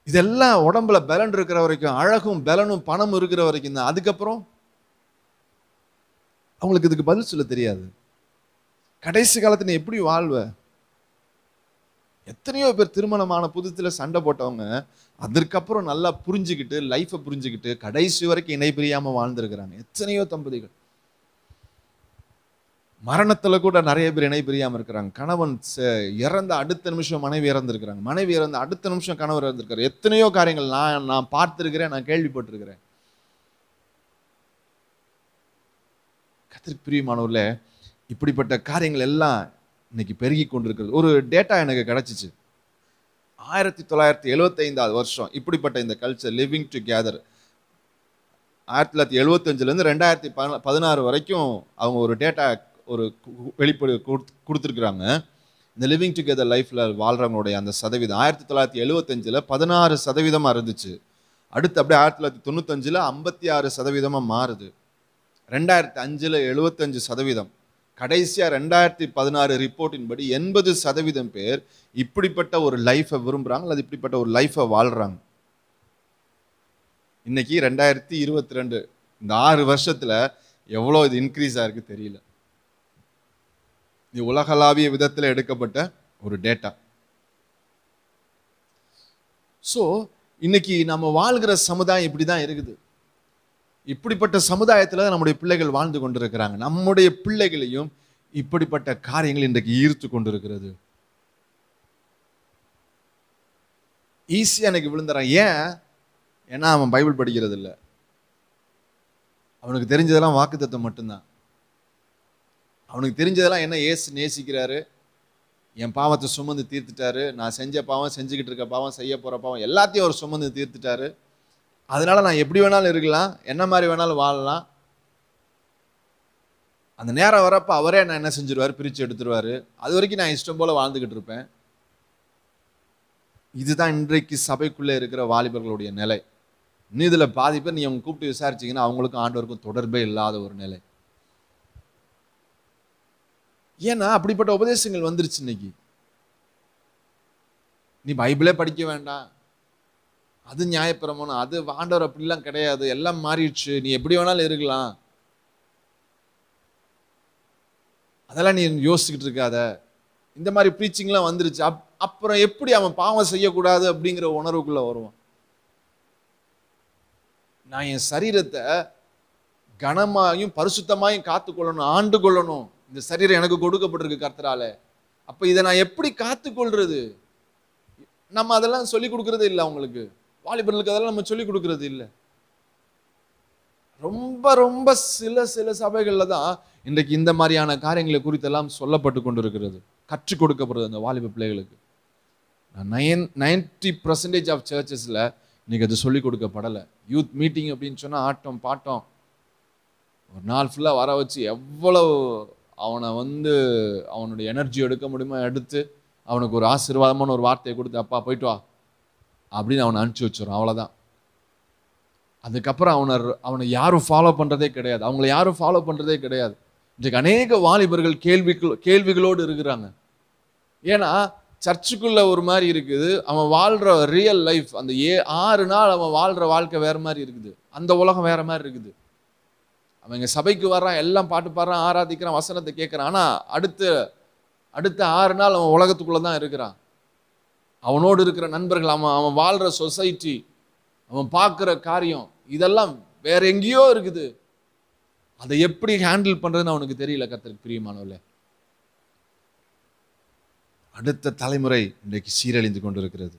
இதெல்லாம் உடம்புல பலன் இருக்கிற வரைக்கும் அழகும் பலனும் பணமும் இருக்கிற வரைக்கும் தான் அதுக்கப்புறம் அவங்களுக்கு இதுக்கு பதில் சொல்ல தெரியாது கடைசி காலத்துல நீ எப்படி வாழ்வ எத்தனையோ பேர் திருமணமான புதுத்துல சண்டை போட்டவங்க அதற்கப்புறம் நல்லா புரிஞ்சுக்கிட்டு லைஃப்பை புரிஞ்சுக்கிட்டு கடைசி வரைக்கும் இணை பிரியாம வாழ்ந்திருக்கிறாங்க எத்தனையோ தம்பதிகள் மரணத்துல கூட நிறைய பேர் இணை பிரியாம இருக்கிறாங்க கணவன் ச- இறந்த அடுத்த நிமிஷம் மனைவி இறந்திருக்கிறாங்க மனைவி இறந்த அடுத்த நிமிஷம் கணவர் இறந்திருக்காரு எத்தனையோ காரியங்கள் நான் நான் பார்த்திருக்கிறேன் நான் கேள்விப்பட்டிருக்கிறேன் கத்திரிக்கு பிரியமானவர்களே இப்படிப்பட்ட காரியங்கள் எல்லாம் இன்னைக்கு பெருகி கொண்டிருக்கிறது ஒரு டேட்டா எனக்கு கிடைச்சிச்சு ஆயிரத்தி தொள்ளாயிரத்தி எழுவத்தைந்தாவது வருஷம் இப்படிப்பட்ட இந்த கல்ச்சர் லிவிங் டுகெதர் ஆயிரத்தி தொள்ளாயிரத்தி எழுவத்தஞ்சிலேருந்து ரெண்டாயிரத்தி பன பதினாறு வரைக்கும் அவங்க ஒரு டேட்டா ஒரு கு- வெளிப்படு கொடுத்து கொடுத்துருக்குறாங்க இந்த லிவிங் டுகெதர் லைஃப்பில் வாழ்கிறவங்களுடைய அந்த சதவீதம் ஆயிரத்தி தொள்ளாயிரத்தி எழுவத்தஞ்சில் பதினாறு சதவீதமாக இருந்துச்சு அடுத்து அப்படியே ஆயிரத்தி தொள்ளாயிரத்தி தொண்ணூத்தஞ்சில் ஐம்பத்தி ஆறு சதவீதமாக மாறுது ரெண்டாயிரத்தி அஞ்சில் எழுபத்தஞ்சு சதவீதம் கடைசியாக ரெண்டாயிரத்தி பதினாறு ரிப்போர்ட்டின் படி எண்பது சதவீதம் பேர் இப்படிப்பட்ட ஒரு லைஃப்பை விரும்புகிறாங்க அல்லது இப்படிப்பட்ட ஒரு லைஃப்பை வாழ்கிறாங்க இன்னைக்கு ரெண்டாயிரத்தி இருபத்தி ரெண்டு இந்த ஆறு வருஷத்தில் எவ்வளோ இது இன்க்ரீஸ் ஆயிருக்கு தெரியல இது உலகளாவிய விதத்தில் எடுக்கப்பட்ட ஒரு டேட்டா ஸோ இன்னைக்கு நம்ம வாழ்கிற சமுதாயம் இப்படி தான் இருக்குது இப்படிப்பட்ட சமுதாயத்தில் நம்முடைய பிள்ளைகள் வாழ்ந்து கொண்டிருக்கிறாங்க நம்முடைய பிள்ளைகளையும் இப்படிப்பட்ட காரியங்கள் இன்றைக்கு ஈர்த்து கொண்டிருக்கிறது ஈஸியாக எனக்கு விழுந்துறான் ஏன் ஏன்னா அவன் பைபிள் படிக்கிறது இல்லை அவனுக்கு தெரிஞ்சதெல்லாம் வாக்குத்தத்தம் மட்டும்தான் அவனுக்கு தெரிஞ்சதெல்லாம் என்ன ஏசு நேசிக்கிறாரு என் பாவத்தை சுமந்து தீர்த்துட்டாரு நான் செஞ்ச பாவம் செஞ்சுக்கிட்டு இருக்க பாவம் செய்ய போற பாவம் எல்லாத்தையும் அவர் சுமந்து தீர்த்துட்டாரு அதனால நான் எப்படி வேணாலும் இருக்கலாம் என்ன மாதிரி வேணாலும் வாழலாம் அந்த நேரம் வரப்ப அவரே நான் என்ன செஞ்சிருவாரு பிரித்து எடுத்துருவாரு அது வரைக்கும் நான் இஷ்டம் போல வாழ்ந்துகிட்டு இருப்பேன் இதுதான் இன்றைக்கு சபைக்குள்ளே இருக்கிற வாலிபர்களுடைய நிலை இன்னும் இதில் பாதி பேர் நீ அவங்க கூப்பிட்டு விசாரிச்சீங்கன்னா அவங்களுக்கும் ஆண்டவருக்கும் தொடர்பே இல்லாத ஒரு நிலை ஏன்னா அப்படிப்பட்ட உபதேசங்கள் வந்துருச்சு இன்னைக்கு நீ பைபிளே படிக்க வேண்டாம் அது நியாயப்பிரமாணம் அது ஆண்டவர் அப்படிலாம் கிடையாது எல்லாம் மாறிடுச்சு நீ எப்படி வேணாலும் இருக்கலாம் அதெல்லாம் நீ யோசிச்சுக்கிட்டு இருக்காத இந்த மாதிரி ப்ரீச்சிங்லாம் வந்துருச்சு அப் அப்புறம் எப்படி அவன் பாவம் செய்யக்கூடாது அப்படிங்கிற உணர்வுக்குள்ள வருவான் நான் என் சரீரத்தை கனமாயும் பரிசுத்தமாயும் காத்து கொள்ளணும் ஆண்டு கொள்ளணும் இந்த சரீரம் எனக்கு கொடுக்கப்பட்டிருக்கு கர்த்தரால அப்ப இதை நான் எப்படி காத்து கொள்றது நம்ம அதெல்லாம் சொல்லி கொடுக்கறது இல்லை அவங்களுக்கு வாலிபர்களுக்கு அதெல்லாம் நம்ம சொல்லி கொடுக்கறது இல்லை ரொம்ப ரொம்ப சில சில சபைகள்ல தான் இன்றைக்கு இந்த மாதிரியான காரியங்களை குறித்தெல்லாம் சொல்லப்பட்டு கொண்டிருக்கிறது கற்றுக் கொடுக்கப்படுறது அந்த வாலிப பிள்ளைகளுக்கு நைன் நைன்டி பர்சன்டேஜ் ஆஃப் சர்ச்சஸில் இன்னைக்கு அது சொல்லிக் கொடுக்கப்படலை யூத் மீட்டிங் அப்படின்னு சொன்னால் ஆட்டம் பாட்டம் ஒரு நாள் ஃபுல்லாக வர வச்சு எவ்வளவு அவனை வந்து அவனுடைய எனர்ஜி எடுக்க முடியுமோ எடுத்து அவனுக்கு ஒரு ஆசீர்வாதமான ஒரு வார்த்தையை கொடுத்து அப்பா போயிட்டு வா அப்படின்னு அவனை அனுப்பிச்சி வச்சிடும் அவ்வளோதான் அதுக்கப்புறம் அவனை அவனை யாரும் ஃபாலோ பண்ணுறதே கிடையாது அவங்கள யாரும் ஃபாலோ பண்ணுறதே கிடையாது இன்றைக்கு அநேக வாலிபர்கள் கேள்விகள் கேள்விகளோடு இருக்கிறாங்க ஏன்னா சர்ச்சுக்குள்ள ஒரு மாதிரி இருக்குது அவன் வாழ்ற ரியல் லைஃப் அந்த ஏ ஆறு நாள் அவன் வாழ்ற வாழ்க்கை வேற மாதிரி இருக்குது அந்த உலகம் வேற மாதிரி இருக்குது அவன் இங்க சபைக்கு வர்றான் எல்லாம் பாட்டு பாடுறான் ஆராதிக்கிறான் வசனத்தை கேட்குறான் ஆனா அடுத்த அடுத்த ஆறு நாள் அவன் உலகத்துக்குள்ள தான் இருக்கிறான் அவனோடு இருக்கிற நண்பர்கள் அவன் அவன் வாழ்ற சொசைட்டி அவன் பார்க்குற காரியம் இதெல்லாம் வேற எங்கேயோ இருக்குது அதை எப்படி ஹேண்டில் பண்றதுன்னு அவனுக்கு தெரியல கத்திற்கு பிரியமானவர்களே அடுத்த தலைமுறை இன்றைக்கு சீரழிந்து கொண்டிருக்கிறது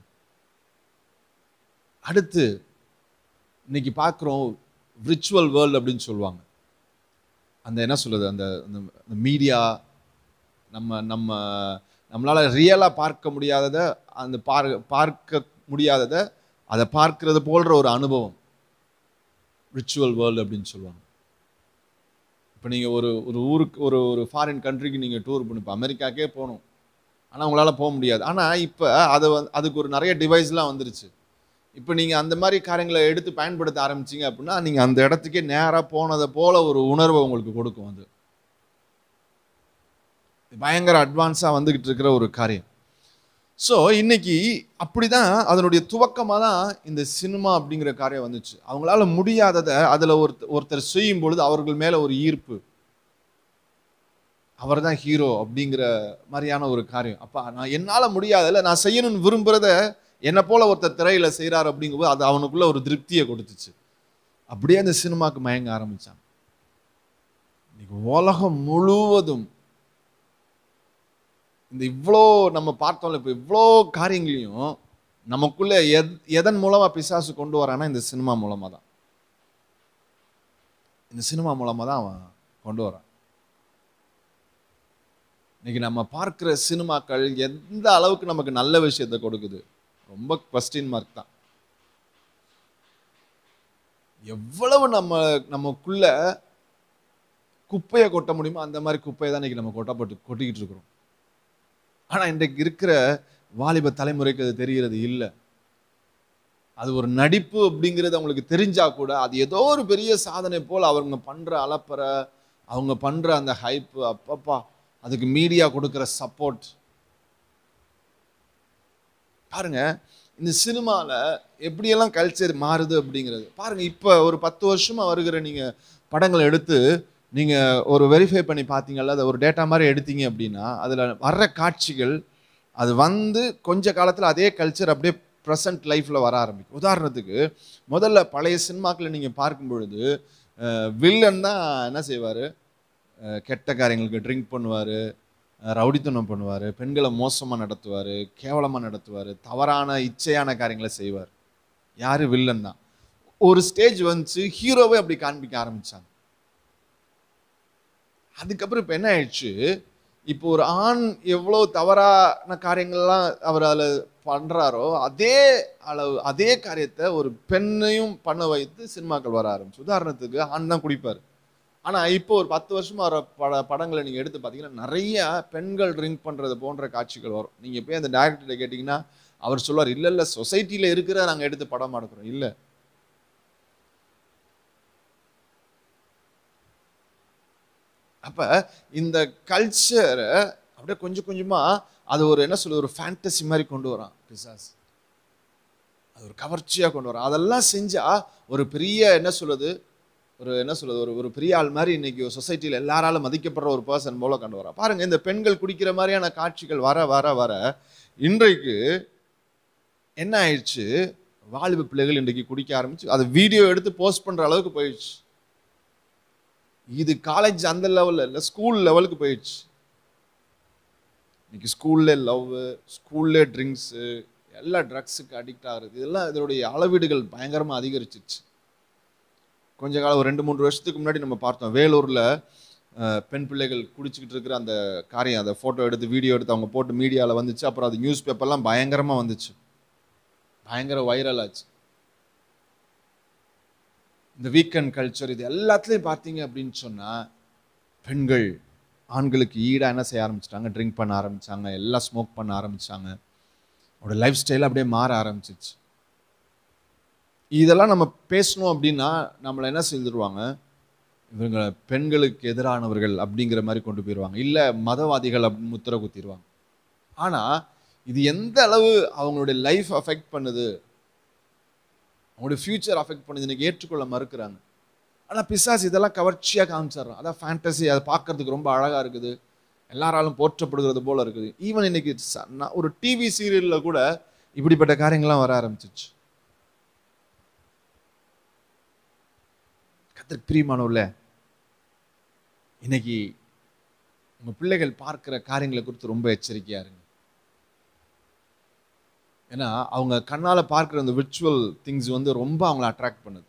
அடுத்து இன்னைக்கு பார்க்குறோம் விர்ச்சுவல் வேர்ல்டு அப்படின்னு சொல்லுவாங்க அந்த என்ன சொல்றது அந்த அந்த மீடியா நம்ம நம்ம நம்மளால ரியலாக பார்க்க முடியாததை அந்த பார் பார்க்க முடியாததை அதை பார்க்கிறது போன்ற ஒரு அனுபவம் விர்ச்சுவல் வேர்ல்டு அப்படின்னு சொல்லுவாங்க இப்போ நீங்கள் ஒரு ஒரு ஊருக்கு ஒரு ஒரு ஃபாரின் கண்ட்ரிக்கு நீங்கள் டூர் பண்ணி இப்போ அமெரிக்காக்கே போகணும் ஆனால் உங்களால் போக முடியாது ஆனால் இப்போ அது வந்து அதுக்கு ஒரு நிறைய டிவைஸ்லாம் வந்துருச்சு இப்போ நீங்கள் அந்த மாதிரி காரியங்களை எடுத்து பயன்படுத்த ஆரம்பிச்சீங்க அப்படின்னா நீங்கள் அந்த இடத்துக்கே நேராக போனதை போல ஒரு உணர்வை உங்களுக்கு கொடுக்கும் அது பயங்கர அட்வான்ஸாக வந்துக்கிட்டு இருக்கிற ஒரு காரியம் ஸோ இன்னைக்கு அப்படிதான் அதனுடைய துவக்கமாக தான் இந்த சினிமா அப்படிங்கிற காரியம் வந்துச்சு அவங்களால முடியாததை அதில் ஒருத்தர் ஒருத்தர் செய்யும் பொழுது அவர்கள் மேலே ஒரு ஈர்ப்பு அவர் தான் ஹீரோ அப்படிங்கிற மாதிரியான ஒரு காரியம் அப்பா நான் என்னால் முடியாதல நான் செய்யணும்னு விரும்புகிறத என்னை போல ஒருத்தர் திரையில செய்கிறார் அப்படிங்கும்போது அது அவனுக்குள்ள ஒரு திருப்தியை கொடுத்துச்சு அப்படியே அந்த சினிமாக்கு மயங்க ஆரம்பிச்சான் இன்னைக்கு உலகம் முழுவதும் இந்த இவ்வளோ நம்ம பார்த்தோம்ல இப்போ இவ்வளோ காரியங்களையும் நமக்குள்ள எத் எதன் மூலமா பிசாசு கொண்டு வரானா இந்த சினிமா மூலமா தான் இந்த சினிமா மூலமா தான் அவன் கொண்டு வரான் இன்னைக்கு நம்ம பார்க்கிற சினிமாக்கள் எந்த அளவுக்கு நமக்கு நல்ல விஷயத்தை கொடுக்குது ரொம்ப கொஸ்டின் மார்க் தான் எவ்வளவு நம்ம நமக்குள்ள குப்பையை கொட்ட முடியுமோ அந்த மாதிரி குப்பையை தான் இன்னைக்கு நம்ம கொட்டப்பட்டு கொட்டிக்கிட்டு இருக்கிறோம் ஆனா இன்றைக்கு இருக்கிற வாலிப தலைமுறைக்கு அது தெரிகிறது இல்லை அது ஒரு நடிப்பு அப்படிங்கிறது அவங்களுக்கு தெரிஞ்சா கூட அது ஏதோ ஒரு பெரிய சாதனை போல் அவங்க பண்ற அலப்பற அவங்க பண்ற அந்த ஹைப்பு அப்பப்பா அதுக்கு மீடியா கொடுக்குற சப்போர்ட் பாருங்க இந்த சினிமாவில் எப்படியெல்லாம் கல்ச்சர் மாறுது அப்படிங்கிறது பாருங்க இப்போ ஒரு பத்து வருஷமா வருகிற நீங்க படங்களை எடுத்து நீங்க ஒரு வெரிஃபை பண்ணி பார்த்தீங்கல்ல அதை ஒரு டேட்டா மாதிரி எடுத்தீங்க அப்படின்னா அதுல வர்ற காட்சிகள் அது வந்து கொஞ்ச காலத்துல அதே கல்ச்சர் அப்படியே ப்ரெசன்ட் லைஃப்ல வர ஆரம்பிக்கும் உதாரணத்துக்கு முதல்ல பழைய சினிமாக்களை நீங்க பார்க்கும் பொழுது வில்லன் தான் என்ன செய்வாரு அஹ் கெட்ட காரியங்களுக்கு ட்ரிங்க் பண்ணுவார் ரவுடித்தனம் பண்ணுவார் பெண்களை மோசமாக நடத்துவார் கேவலமாக நடத்துவார் தவறான இச்சையான காரியங்களை செய்வார் யார் வில்லன் தான் ஒரு ஸ்டேஜ் வந்துச்சு ஹீரோவே அப்படி காண்பிக்க ஆரம்பிச்சாங்க அதுக்கப்புறம் இப்போ என்ன ஆயிடுச்சு இப்போ ஒரு ஆண் எவ்வளோ தவறான காரியங்கள்லாம் அவர் அதில் பண்ணுறாரோ அதே அளவு அதே காரியத்தை ஒரு பெண்ணையும் பண்ண வைத்து சினிமாக்கள் வர ஆரம்பிச்சு உதாரணத்துக்கு ஆண் தான் குடிப்பார் ஆனால் இப்போ ஒரு பத்து வருஷமா வர பட படங்களை நீங்கள் எடுத்து பார்த்தீங்கன்னா நிறைய பெண்கள் ட்ரிங்க் பண்ணுறது போன்ற காட்சிகள் வரும் நீங்கள் போய் அந்த டேரக்டர்கிட்ட கேட்டிங்கன்னா அவர் சொல்லுவார் இல்லை இல்லை சொசைட்டியில் இருக்கிற நாங்கள் எடுத்து படம் எடுக்கிறோம் இல்லை அப்போ இந்த கல்ச்சரை அப்படியே கொஞ்சம் கொஞ்சமாக அது ஒரு என்ன சொல்லுது ஒரு ஃபேண்டசி மாதிரி கொண்டு வரான் பிசாஸ் அது ஒரு கவர்ச்சியாக கொண்டு வரான் அதெல்லாம் செஞ்சால் ஒரு பெரிய என்ன சொல்லுது ஒரு என்ன சொல்றது ஒரு ஒரு பெரிய ஆள் மாதிரி இன்னைக்கு சொசைட்டியில் எல்லாராலும் மதிக்கப்படுற ஒரு பர்சன் போல கொண்டு வரா பாருங்க இந்த பெண்கள் குடிக்கிற மாதிரியான காட்சிகள் வர வர வர இன்றைக்கு என்ன ஆயிடுச்சு வாலிப பிள்ளைகள் இன்றைக்கு குடிக்க ஆரம்பிச்சு அதை வீடியோ எடுத்து போஸ்ட் பண்ற அளவுக்கு போயிடுச்சு இது காலேஜ் அந்த லெவலில் இல்லை ஸ்கூல் லெவலுக்கு போயிடுச்சு இன்னைக்கு ஸ்கூல்ல லவ் ஸ்கூல்ல ட்ரிங்க்ஸு எல்லா ட்ரக்ஸுக்கு அடிக்ட் ஆகுறது இதெல்லாம் இதனுடைய அளவீடுகள் பயங்கரமாக அதிகரிச்சிருச்சு கொஞ்ச காலம் ஒரு ரெண்டு மூன்று வருஷத்துக்கு முன்னாடி நம்ம பார்த்தோம் வேலூரில் பெண் பிள்ளைகள் குடிச்சிக்கிட்டு இருக்கிற அந்த காரியம் அதை ஃபோட்டோ எடுத்து வீடியோ எடுத்து அவங்க போட்டு மீடியாவில் வந்துச்சு அப்புறம் அது நியூஸ் பேப்பர்லாம் பயங்கரமாக வந்துச்சு பயங்கர வைரல் ஆச்சு இந்த வீக்கெண்ட் கல்ச்சர் இது எல்லாத்துலேயும் பார்த்தீங்க அப்படின்னு சொன்னால் பெண்கள் ஆண்களுக்கு ஈடாக என்ன செய்ய ஆரம்பிச்சிட்டாங்க ட்ரிங்க் பண்ண ஆரம்பிச்சாங்க எல்லாம் ஸ்மோக் பண்ண ஆரம்பிச்சாங்க அவரோட லைஃப் ஸ்டைல் அப்படியே மாற ஆரம்பிச்சிச்சு இதெல்லாம் நம்ம பேசணும் அப்படின்னா நம்மளை என்ன செஞ்சிருவாங்க இவங்க பெண்களுக்கு எதிரானவர்கள் அப்படிங்கிற மாதிரி கொண்டு போயிடுவாங்க இல்லை மதவாதிகள் அப்படின்னு முத்திர குத்திடுவாங்க ஆனால் இது எந்த அளவு அவங்களுடைய லைஃப் அஃபெக்ட் பண்ணுது அவங்களுடைய ஃப்யூச்சர் அஃபெக்ட் பண்ணுது இன்னைக்கு ஏற்றுக்கொள்ள மறுக்கிறாங்க ஆனால் பிசாஸ் இதெல்லாம் கவர்ச்சியாக காமிச்சிடுறான் அதான் ஃபேண்டசி அதை பார்க்கறதுக்கு ரொம்ப அழகாக இருக்குது எல்லாராலும் போற்றப்படுகிறது போல இருக்குது ஈவன் இன்னைக்கு ச- நான் ஒரு டிவி சீரியலில் கூட இப்படிப்பட்ட காரியங்கள்லாம் வர ஆரம்பிச்சிச்சு கத்திர பிரியமானவர்களே இன்னைக்கு உங்க பிள்ளைகள் பார்க்கிற காரியங்களை குறித்து ரொம்ப எச்சரிக்கையா இருங்க ஏன்னா அவங்க கண்ணால பார்க்குற அந்த விர்ச்சுவல் திங்ஸ் வந்து ரொம்ப அவங்கள அட்ராக்ட் பண்ணுது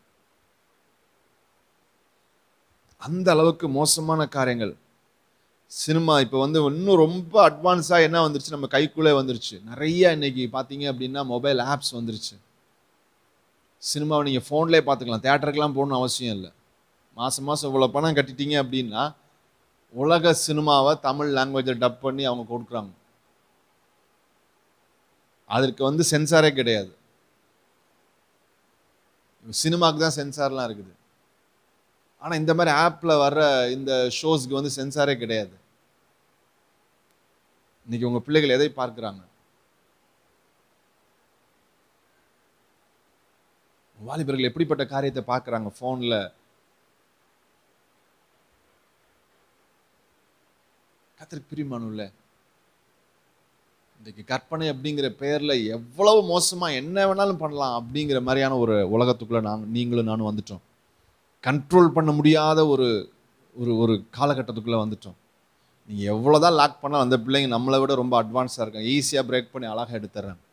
அந்த அளவுக்கு மோசமான காரியங்கள் சினிமா இப்போ வந்து இன்னும் ரொம்ப அட்வான்ஸாக என்ன வந்துருச்சு நம்ம கைக்குள்ளே வந்துருச்சு நிறைய இன்னைக்கு பார்த்தீங்க அப்படின்னா மொபைல் ஆப்ஸ் வந்துருச்சு சினிமாவை நீங்கள் ஃபோன்லேயே பார்த்துக்கலாம் தேட்டருக்கெல்லாம் போகணும்னு அவசியம் இல்லை மாதம் மாதம் இவ்வளோ பணம் கட்டிட்டீங்க அப்படின்னா உலக சினிமாவை தமிழ் லாங்குவேஜை டப் பண்ணி அவங்க கொடுக்குறாங்க அதற்கு வந்து சென்சாரே கிடையாது சினிமாவுக்கு தான் சென்சார்லாம் இருக்குது ஆனால் இந்த மாதிரி ஆப்பில் வர்ற இந்த ஷோஸ்க்கு வந்து சென்சாரே கிடையாது இன்னைக்கு உங்கள் பிள்ளைகள் எதை பார்க்குறாங்க வாலிபர்கள் எப்படிப்பட்ட காரியத்தை பார்க்குறாங்க ஃபோனில் கத்திரிக்கு பிரிமானுல்ல இன்றைக்கு கற்பனை அப்படிங்கிற பெயரில் எவ்வளவு மோசமாக என்ன வேணாலும் பண்ணலாம் அப்படிங்கிற மாதிரியான ஒரு உலகத்துக்குள்ளே நான் நீங்களும் நானும் வந்துட்டோம் கண்ட்ரோல் பண்ண முடியாத ஒரு ஒரு ஒரு காலகட்டத்துக்குள்ளே வந்துட்டோம் நீங்கள் எவ்வளோதான் லாக் பண்ணாலும் அந்த பிள்ளைங்க நம்மளை விட ரொம்ப அட்வான்ஸாக இருக்காங்க ஈஸியாக பிரேக் பண்ணி அழகாக எடுத்துட்றாங்க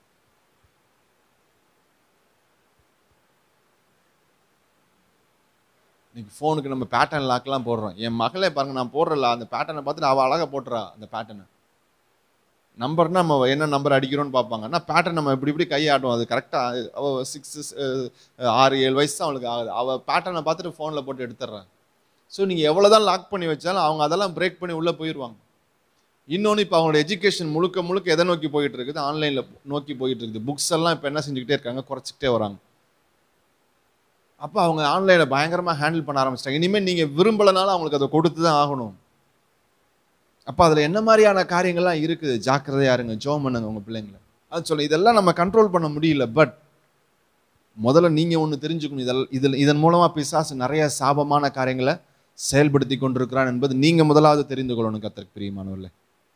இன்னைக்கு ஃபோனுக்கு நம்ம பேட்டர்ன் லாக்லாம் போடுறோம் என் மகளே பாருங்க நான் போடுறல அந்த பேட்டர்னை பார்த்துட்டு அவள் அழகாக போட்டுறா அந்த பேட்டர்னை நம்பர்னா நம்ம என்ன நம்பர் அடிக்கிறோம்னு பார்ப்பாங்க ஆனால் பேட்டர்ன் நம்ம இப்படி இப்படி கையாட்டும் அது கரெக்டாக அவள் சிக்ஸ் ஆறு ஏழு வயசு தான் அவளுக்கு ஆகுது அவள் பேட்டர்னை பார்த்துட்டு ஃபோனில் போட்டு எடுத்துடுறான் ஸோ நீங்கள் எவ்வளோ தான் லாக் பண்ணி வச்சாலும் அவங்க அதெல்லாம் பிரேக் பண்ணி உள்ளே போயிடுவாங்க இன்னொன்று இப்போ அவங்களோட எஜுகேஷன் முழுக்க முழுக்க எதை நோக்கி போயிட்டு இருக்குது ஆன்லைனில் நோக்கி போயிட்டு இருக்குது புக்ஸ் எல்லாம் இப்போ என்ன செஞ்சுக்கிட்டே இருக்காங்க குறைச்சிக்கிட்டே வராங்க அப்போ அவங்க ஆன்லைனில் பயங்கரமாக ஹேண்டில் பண்ண ஆரம்பிச்சிட்டாங்க இனிமேல் நீங்கள் விரும்பலைனாலும் அவங்களுக்கு அதை கொடுத்து தான் ஆகணும் அப்போ அதில் என்ன மாதிரியான காரியங்கள்லாம் இருக்குது ஜாக்கிரதையா இருங்க ஜோம் பண்ணுங்க உங்கள் பிள்ளைங்களை அது சொல்ல இதெல்லாம் நம்ம கண்ட்ரோல் பண்ண முடியல பட் முதல்ல நீங்கள் ஒன்று தெரிஞ்சுக்கணும் இதெல்லாம் இதில் இதன் மூலமாக பிசாசு நிறைய சாபமான காரியங்களை செயல்படுத்தி கொண்டிருக்கிறான் என்பது நீங்கள் முதலாவது தெரிந்து கொள்ளணும் கத்திற்கு பிரியமானவர்களே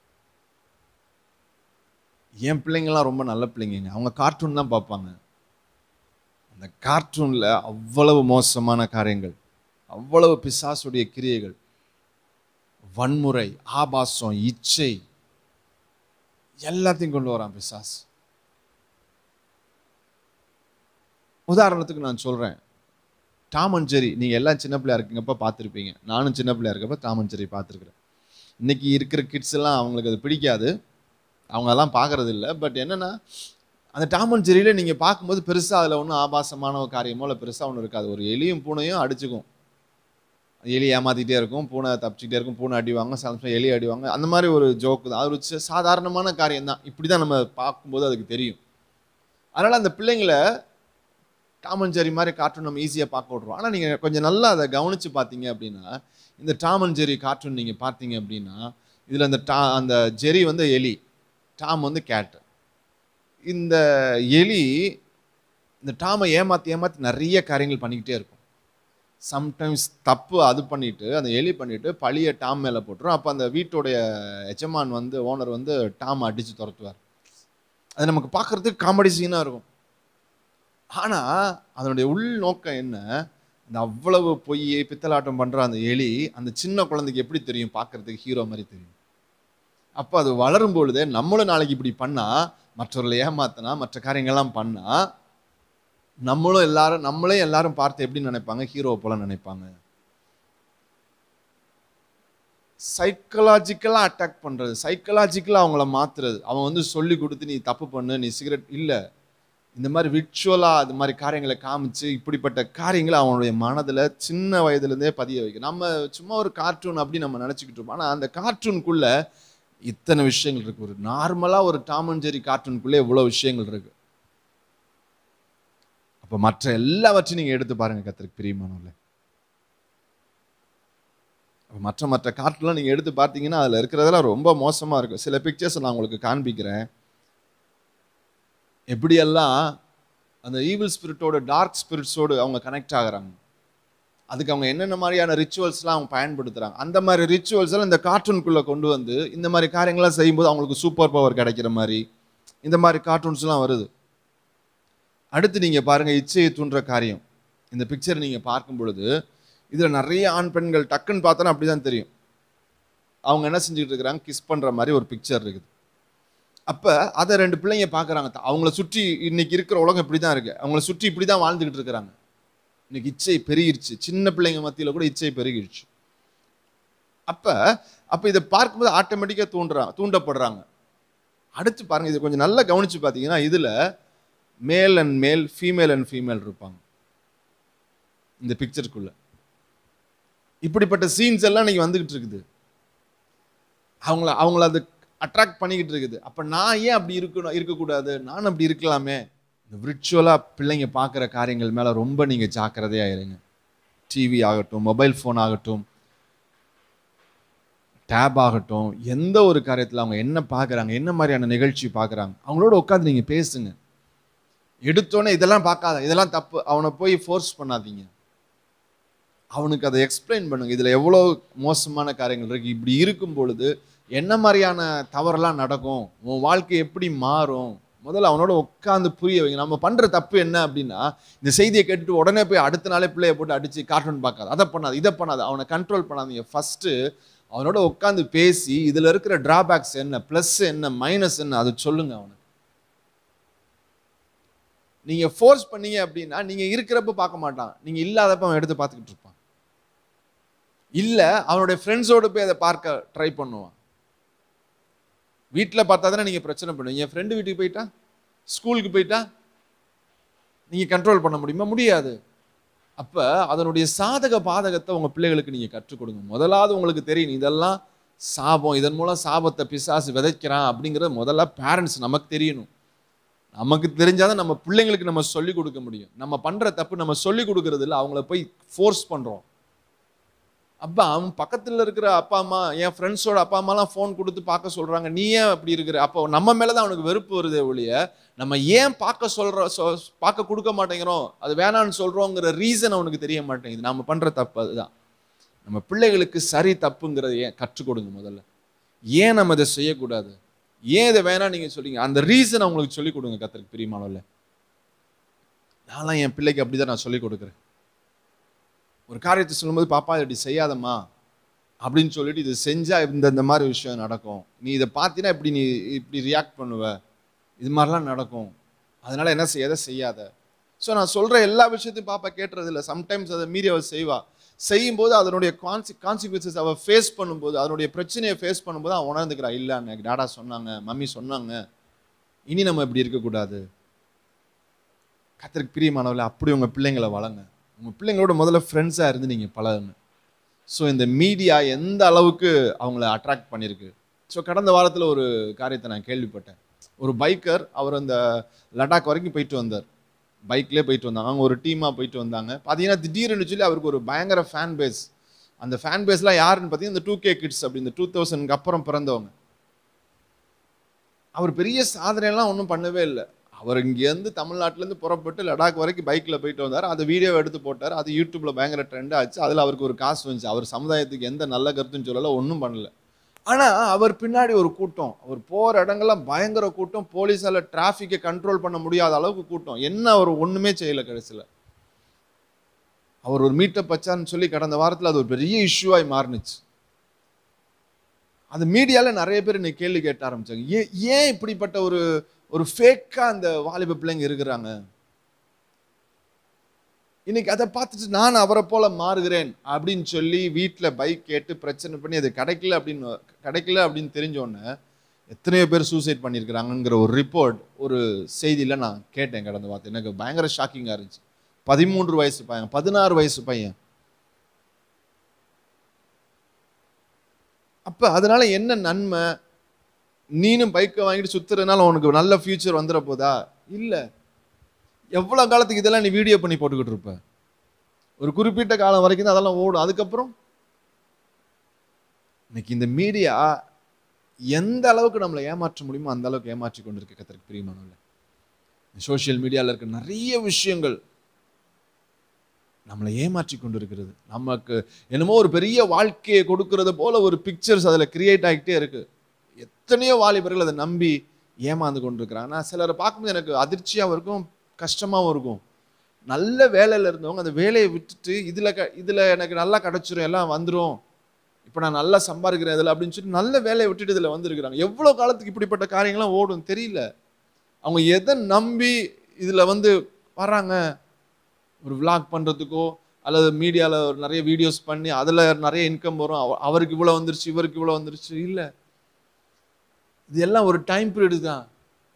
என் பிள்ளைங்கள்லாம் ரொம்ப நல்ல பிள்ளைங்க அவங்க கார்ட்டூன் தான் பார்ப்பாங்க அந்த கார்ட்டூனில் அவ்வளவு மோசமான காரியங்கள் அவ்வளவு பிசாசுடைய கிரியைகள் வன்முறை ஆபாசம் இச்சை எல்லாத்தையும் கொண்டு வரான் பிசாஸ் உதாரணத்துக்கு நான் சொல்றேன் டாம் அண்ட் ஜெரி நீங்க எல்லாம் சின்ன பிள்ளையா இருக்கீங்கப்ப பார்த்துருப்பீங்க நானும் சின்ன பிள்ளையா இருக்கப்ப டாம் அண்ட் ஜெரி பார்த்துருக்குறேன் இன்னைக்கு இருக்கிற கிட்ஸ் எல்லாம் அவங்களுக்கு அது பிடிக்காது அவங்க அதெல்லாம் பார்க்கறது இல்லை பட் என்னன்னா அந்த டாம் அண்ட் ஜெரியில நீங்க பார்க்கும்போது பெருசா அதுல ஒன்றும் ஆபாசமான ஒரு காரியமோ இல்லை பெருசா ஒன்றும் இருக்காது ஒரு எலியும் பூனையும் அடிச்சுக்கும் எலி ஏமாத்திட்டே இருக்கும் பூனை தப்பிச்சுட்டே இருக்கும் பூனை அடிவாங்க சில சமயம் எலி அடிவாங்க அந்த மாதிரி ஒரு ஜோக்கு தான் அது ஒரு சி- சாதாரணமான காரியம் தான் இப்படி தான் நம்ம பார்க்கும்போது அதுக்கு தெரியும் அதனால் அந்த பிள்ளைங்களை டாம் அண்ட் ஜெரி மாதிரி கார்ட்டூன் நம்ம ஈஸியாக பார்க்க விட்ருவோம் ஆனால் நீங்கள் கொஞ்சம் நல்லா அதை கவனித்து பார்த்தீங்க அப்படின்னா இந்த டாம் அண்ட் ஜெரி கார்ட்டூன் நீங்கள் பார்த்தீங்க அப்படின்னா இதில் அந்த டா அந்த ஜெரி வந்து எலி டாம் வந்து கேட் இந்த எலி இந்த டாமை ஏமாற்றி ஏமாற்றி நிறைய காரியங்கள் பண்ணிக்கிட்டே இருக்கும் சம்டைம்ஸ் தப்பு அது பண்ணிட்டு அந்த எலி பண்ணிட்டு பழிய டாம் மேலே போட்டுரும் அப்போ அந்த வீட்டுடைய எஜமான் வந்து ஓனர் வந்து டாம் அடித்து துரத்துவார் அது நமக்கு பார்க்கறதுக்கு காமெடி சீனாக இருக்கும் ஆனால் அதனுடைய உள் நோக்கம் என்ன இந்த அவ்வளவு பொய் பித்தலாட்டம் பண்ணுற அந்த எலி அந்த சின்ன குழந்தைக்கு எப்படி தெரியும் பார்க்கறதுக்கு ஹீரோ மாதிரி தெரியும் அப்போ அது வளரும் பொழுதே நம்மளும் நாளைக்கு இப்படி பண்ணால் மற்றவர்களை ஏமாத்தினா மற்ற காரியங்கள்லாம் பண்ணால் நம்மளும் எல்லாரும் நம்மளே எல்லாரும் பார்த்து எப்படி நினைப்பாங்க ஹீரோ போல நினைப்பாங்க சைக்கலாஜிக்கலாக அட்டாக் பண்ணுறது சைக்கலாஜிக்கலாக அவங்கள மாத்துறது அவன் வந்து சொல்லி கொடுத்து நீ தப்பு பண்ணு நீ சிகரெட் இல்லை இந்த மாதிரி விர்ச்சுவலாக அது மாதிரி காரியங்களை காமிச்சு இப்படிப்பட்ட காரியங்களை அவனுடைய மனதில் சின்ன வயதுலேருந்தே பதிய வைக்கும் நம்ம சும்மா ஒரு கார்ட்டூன் அப்படி நம்ம நினச்சிக்கிட்டு இருப்போம் ஆனால் அந்த கார்ட்டூனுக்குள்ள இத்தனை விஷயங்கள் இருக்கு ஒரு நார்மலாக ஒரு டாம் அண்ட் ஜெரி கார்ட்டூனுக்குள்ளே இவ்வளோ விஷயங்கள் இருக்கு அப்போ மற்ற எல்லாவற்றையும் நீங்கள் எடுத்து பாருங்க கத்திரிக்கு பிரியமானவர்களே அப்ப மற்ற மற்ற கார்ட்டூன்லாம் நீங்கள் எடுத்து பார்த்தீங்கன்னா அதில் இருக்கிறதெல்லாம் ரொம்ப மோசமாக இருக்கும் சில பிக்சர்ஸ் நான் உங்களுக்கு காண்பிக்கிறேன் எப்படியெல்லாம் அந்த ஈவில் ஸ்பிரிட்டோட டார்க் ஸ்பிரிட்ஸோடு அவங்க கனெக்ட் ஆகுறாங்க அதுக்கு அவங்க என்னென்ன மாதிரியான ரிச்சுவல்ஸ்லாம் அவங்க பயன்படுத்துகிறாங்க அந்த மாதிரி ரிச்சுவல்ஸ் எல்லாம் இந்த கார்ட்டூனுக்குள்ளே கொண்டு வந்து இந்த மாதிரி காரியங்கள்லாம் செய்யும்போது அவங்களுக்கு சூப்பர் பவர் கிடைக்கிற மாதிரி இந்த மாதிரி கார்ட்டூன்ஸ்லாம் வருது அடுத்து நீங்கள் பாருங்கள் இச்சையை தூண்டுற காரியம் இந்த பிக்சர் நீங்கள் பார்க்கும் பொழுது இதில் நிறைய ஆண் பெண்கள் டக்குன்னு பார்த்தோன்னா அப்படி தான் தெரியும் அவங்க என்ன செஞ்சுக்கிட்டு இருக்கிறாங்க கிஸ் பண்ணுற மாதிரி ஒரு பிக்சர் இருக்குது அப்போ அதை ரெண்டு பிள்ளைங்க பார்க்குறாங்க அவங்கள சுற்றி இன்னைக்கு இருக்கிற உலகம் இப்படி தான் இருக்குது அவங்கள சுற்றி இப்படி தான் வாழ்ந்துக்கிட்டு இருக்கிறாங்க இன்னைக்கு இச்சை பெருகிருச்சு சின்ன பிள்ளைங்க மத்தியில் கூட இச்சை பெருகிருச்சு அப்போ அப்போ இதை பார்க்கும்போது ஆட்டோமேட்டிக்காக தூண்டுறாங்க தூண்டப்படுறாங்க அடுத்து பாருங்க இதை கொஞ்சம் நல்லா கவனிச்சு பார்த்தீங்கன்னா இதில் male and male female and female இருப்பாங்க இந்த பிக்சருக்குள்ள இப்படிப்பட்ட சீன்ஸ் எல்லாம் இன்னைக்கு வந்துகிட்டு இருக்குது அவங்கள அவங்கள அது அட்ராக்ட் பண்ணிக்கிட்டு இருக்குது அப்போ நான் ஏன் அப்படி இருக்கணும் இருக்கக்கூடாது நான் அப்படி இருக்கலாமே இந்த விர்ச்சுவலாக பிள்ளைங்க பார்க்குற காரியங்கள் மேலே ரொம்ப நீங்கள் ஜாக்கிரதையாக இருங்க டிவி ஆகட்டும் மொபைல் ஃபோன் ஆகட்டும் டேப் ஆகட்டும் எந்த ஒரு காரியத்தில் அவங்க என்ன பார்க்குறாங்க என்ன மாதிரியான நிகழ்ச்சி பார்க்குறாங்க அவங்களோட உட்காந்து நீங்கள் பேசுங்க எடுத்தோன்னே இதெல்லாம் பார்க்காத இதெல்லாம் தப்பு அவனை போய் ஃபோர்ஸ் பண்ணாதீங்க அவனுக்கு அதை எக்ஸ்பிளைன் பண்ணுங்க இதில் எவ்வளோ மோசமான காரியங்கள் இருக்கு இப்படி இருக்கும் பொழுது என்ன மாதிரியான தவறெல்லாம் நடக்கும் உன் வாழ்க்கை எப்படி மாறும் முதல்ல அவனோட உட்காந்து புரிய வைங்க நம்ம பண்ற தப்பு என்ன அப்படின்னா இந்த செய்தியை கேட்டுட்டு உடனே போய் அடுத்த நாளே பிள்ளைய போட்டு அடிச்சு கார்ட்டூன் பார்க்காது அதை பண்ணாது இதை பண்ணாது அவனை கண்ட்ரோல் பண்ணாதீங்க ஃபர்ஸ்ட் அவனோட உட்காந்து பேசி இதுல இருக்கிற டிராபேக்ஸ் என்ன ப்ளஸ் என்ன மைனஸ் என்ன அதை சொல்லுங்க அவனுக்கு நீங்க ஃபோர்ஸ் பண்ணீங்க அப்படின்னா நீங்க இருக்கிறப்ப பார்க்க மாட்டான் நீங்க இல்லாதப்ப அவன் எடுத்து பார்த்துக்கிட்டு இருப்பான் இல்ல அவனுடைய ஃப்ரெண்ட்ஸோட போய் அதை பார்க்க ட்ரை பண்ணுவான் வீட்டில் பார்த்தா தானே நீங்கள் பிரச்சனை பண்ணுவீங்க என் ஃப்ரெண்டு வீட்டுக்கு போயிட்டா ஸ்கூலுக்கு போயிட்டா நீங்கள் கண்ட்ரோல் பண்ண முடியுமா முடியாது அப்போ அதனுடைய சாதக பாதகத்தை உங்கள் பிள்ளைகளுக்கு நீங்கள் கற்றுக் கொடுங்க முதலாவது உங்களுக்கு தெரியும் இதெல்லாம் சாபம் இதன் மூலம் சாபத்தை பிசாசு விதைக்கிறான் அப்படிங்கிறது முதல்ல பேரண்ட்ஸ் நமக்கு தெரியணும் நமக்கு தெரிஞ்சாதான் நம்ம பிள்ளைங்களுக்கு நம்ம சொல்லிக் கொடுக்க முடியும் நம்ம பண்ணுற தப்பு நம்ம சொல்லிக் கொடுக்கறது இல்லை அவங்கள போய் ஃபோர்ஸ் பண்ணுறோம் அப்பா அவன் பக்கத்தில் இருக்கிற அப்பா அம்மா என் ஃப்ரெண்ட்ஸோட அப்பா அம்மாலாம் ஃபோன் கொடுத்து பார்க்க சொல்கிறாங்க நீ ஏன் அப்படி இருக்கிற அப்போ நம்ம மேலே தான் அவனுக்கு வெறுப்பு வருதே ஒழிய நம்ம ஏன் பார்க்க சொல்கிற சொ பார்க்க கொடுக்க மாட்டேங்கிறோம் அது வேணான்னு சொல்கிறோங்கிற ரீசன் அவனுக்கு தெரிய மாட்டேங்குது நம்ம பண்ணுற தப்பு அதுதான் நம்ம பிள்ளைகளுக்கு சரி தப்புங்கிறத ஏன் கற்றுக் கொடுங்க முதல்ல ஏன் நம்ம இதை செய்யக்கூடாது ஏன் இதை வேணாம் நீங்கள் சொல்றீங்க அந்த ரீசன் அவங்களுக்கு சொல்லிக் கொடுங்க கத்திரிக்கு பிரியமானவில் நான்லாம் என் பிள்ளைக்கு அப்படி தான் நான் சொல்லிக் கொடுக்குறேன் ஒரு காரியத்தை சொல்லும்போது பாப்பா இப்படி செய்யாதம்மா அப்படின்னு சொல்லிட்டு இது செஞ்சா இந்த இந்த மாதிரி விஷயம் நடக்கும் நீ இதை பார்த்தீங்கன்னா இப்படி நீ இப்படி ரியாக்ட் பண்ணுவ இது மாதிரிலாம் நடக்கும் அதனால என்ன செய்ய எதை செய்யாத ஸோ நான் சொல்ற எல்லா விஷயத்தையும் பாப்பா கேட்டுறது இல்லை சம்டைம்ஸ் அதை மீறி அவள் செய்வா செய்யும்போது அதனுடைய கான்சி கான்சிக்வன்சஸ் அவள் ஃபேஸ் பண்ணும்போது அதனுடைய பிரச்சனையை ஃபேஸ் பண்ணும்போது அவன் உணர்ந்துக்கிறா இல்லை எனக்கு டாடா சொன்னாங்க மம்மி சொன்னாங்க இனி நம்ம இப்படி இருக்கக்கூடாது கத்திரிக்கு பிரியமானவர்களே அப்படி உங்கள் பிள்ளைங்களை வளங்க உங்கள் பிள்ளைங்களோட முதல்ல ஃப்ரெண்ட்ஸாக இருந்து நீங்கள் பழகுங்க ஸோ இந்த மீடியா எந்த அளவுக்கு அவங்கள அட்ராக்ட் பண்ணியிருக்கு ஸோ கடந்த வாரத்தில் ஒரு காரியத்தை நான் கேள்விப்பட்டேன் ஒரு பைக்கர் அவர் அந்த லடாக் வரைக்கும் போயிட்டு வந்தார் பைக்லேயே போயிட்டு வந்தாங்க அவங்க ஒரு டீமாக போயிட்டு வந்தாங்க பார்த்தீங்கன்னா திடீர்னு சொல்லி அவருக்கு ஒரு பயங்கர ஃபேன் பேஸ் அந்த ஃபேன் பேஸ்லாம் யாருன்னு பார்த்தீங்கன்னா இந்த டூ கே கிட்ஸ் அப்படி இந்த டூ தௌசண்ட்க்கு அப்புறம் பிறந்தவங்க அவர் பெரிய சாதனையெல்லாம் ஒன்றும் பண்ணவே இல்லை அவர் இங்கேருந்து தமிழ்நாட்டிலேருந்து புறப்பட்டு லடாக் வரைக்கும் பைக்கில் போயிட்டு வந்தார் அந்த வீடியோ எடுத்து போட்டார் அது யூடியூப்பில் பயங்கர ட்ரெண்ட் ஆச்சு அதில் அவருக்கு ஒரு காசு வந்துச்சு அவர் சமுதாயத்துக்கு எந்த நல்ல கருத்துன்னு சொல்லலை ஒன்றும் பண்ணல ஆனால் அவர் பின்னாடி ஒரு கூட்டம் அவர் போகிற இடங்கள்லாம் பயங்கர கூட்டம் போலீஸால் டிராஃபிக்கை கண்ட்ரோல் பண்ண முடியாத அளவுக்கு கூட்டம் என்ன அவர் ஒன்றுமே செய்யலை கடைசியில் அவர் ஒரு மீட்டப் வச்சான்னு சொல்லி கடந்த வாரத்தில் அது ஒரு பெரிய இஷ்யூவாய் மாறுனுச்சு அந்த மீடியாவில் நிறைய பேர் இன்னைக்கு கேள்வி கேட்ட ஆரம்பிச்சாங்க ஏன் ஏன் இப்படிப்பட்ட ஒரு ஒரு ஃபேக்காக அந்த வாலிப பிள்ளைங்க இருக்கிறாங்க இன்னைக்கு அதை பார்த்துட்டு நான் அவரை போல மாறுகிறேன் அப்படின்னு சொல்லி வீட்டில் பைக் கேட்டு பிரச்சனை பண்ணி அது கிடைக்கல அப்படின்னு கிடைக்கல அப்படின்னு தெரிஞ்சோடனே எத்தனையோ பேர் சூசைட் பண்ணியிருக்கிறாங்கங்கிற ஒரு ரிப்போர்ட் ஒரு செய்தியில் நான் கேட்டேன் கடந்த வார்த்தை எனக்கு பயங்கர ஷாக்கிங்காக இருந்துச்சு பதிமூன்று வயசு பையன் பதினாறு வயசு பையன் அப்போ அதனால என்ன நன்மை நீனும் பைக்கை வாங்கிட்டு சுத்துறதுனால உனக்கு நல்ல ஃபியூச்சர் வந்துட போதா இல்லை எவ்வளோ காலத்துக்கு இதெல்லாம் நீ வீடியோ பண்ணி போட்டுக்கிட்டு இருப்ப ஒரு குறிப்பிட்ட காலம் வரைக்கும் தான் அதெல்லாம் ஓடும் அதுக்கப்புறம் இன்னைக்கு இந்த மீடியா எந்த அளவுக்கு நம்மளை ஏமாற்ற முடியுமோ அந்த அளவுக்கு ஏமாற்றி கொண்டு இருக்க கத்திரிக்கு பிரியமானவர்கள் சோஷியல் மீடியாவில் இருக்க நிறைய விஷயங்கள் நம்மளை ஏமாற்றி கொண்டு இருக்கிறது நமக்கு என்னமோ ஒரு பெரிய வாழ்க்கையை கொடுக்கறது போல ஒரு பிக்சர்ஸ் அதில் கிரியேட் ஆகிட்டே இருக்கு எத்தனையோ வாலிபர்கள் அதை நம்பி ஏமாந்து கொண்டிருக்கிறாங்க நான் சிலரை பார்க்கும்போது எனக்கு அதிர்ச்சியாகவும் இருக்கும் கஷ்டமாகவும் இருக்கும் நல்ல வேலையில் இருந்தவங்க அந்த வேலையை விட்டுட்டு இதில் க இதில் எனக்கு நல்லா கிடச்சிரும் எல்லாம் வந்துடும் இப்போ நான் நல்லா சம்பாதிக்கிறேன் இதில் அப்படின்னு சொல்லி நல்ல வேலையை விட்டுட்டு இதில் வந்திருக்கிறாங்க எவ்வளோ காலத்துக்கு இப்படிப்பட்ட காரியங்கள்லாம் ஓடும் தெரியல அவங்க எதை நம்பி இதில் வந்து வராங்க ஒரு விளாக் பண்ணுறதுக்கோ அல்லது மீடியாவில் நிறைய வீடியோஸ் பண்ணி அதில் நிறைய இன்கம் வரும் அவ- அவருக்கு இவ்வளோ வந்துருச்சு இவருக்கு இவ்வளோ வந்துருச்சு இல்லை இது எல்லாம் ஒரு டைம் பீரியட் தான்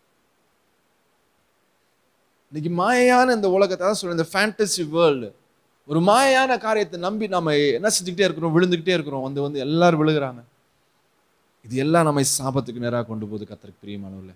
இன்னைக்கு மாயையான இந்த உலகத்தை தான் சொல்றேன் இந்த ஃபேண்டசி வேர்ல்டு ஒரு மாயையான காரியத்தை நம்பி நம்ம என்ன செஞ்சுக்கிட்டே இருக்கிறோம் விழுந்துக்கிட்டே இருக்கிறோம் வந்து வந்து எல்லாரும் விழுகிறாங்க இது எல்லாம் நம்மை சாபத்துக்கு நேராக கொண்டு போகுது கத்தருக்கு பிரியமானவர்களே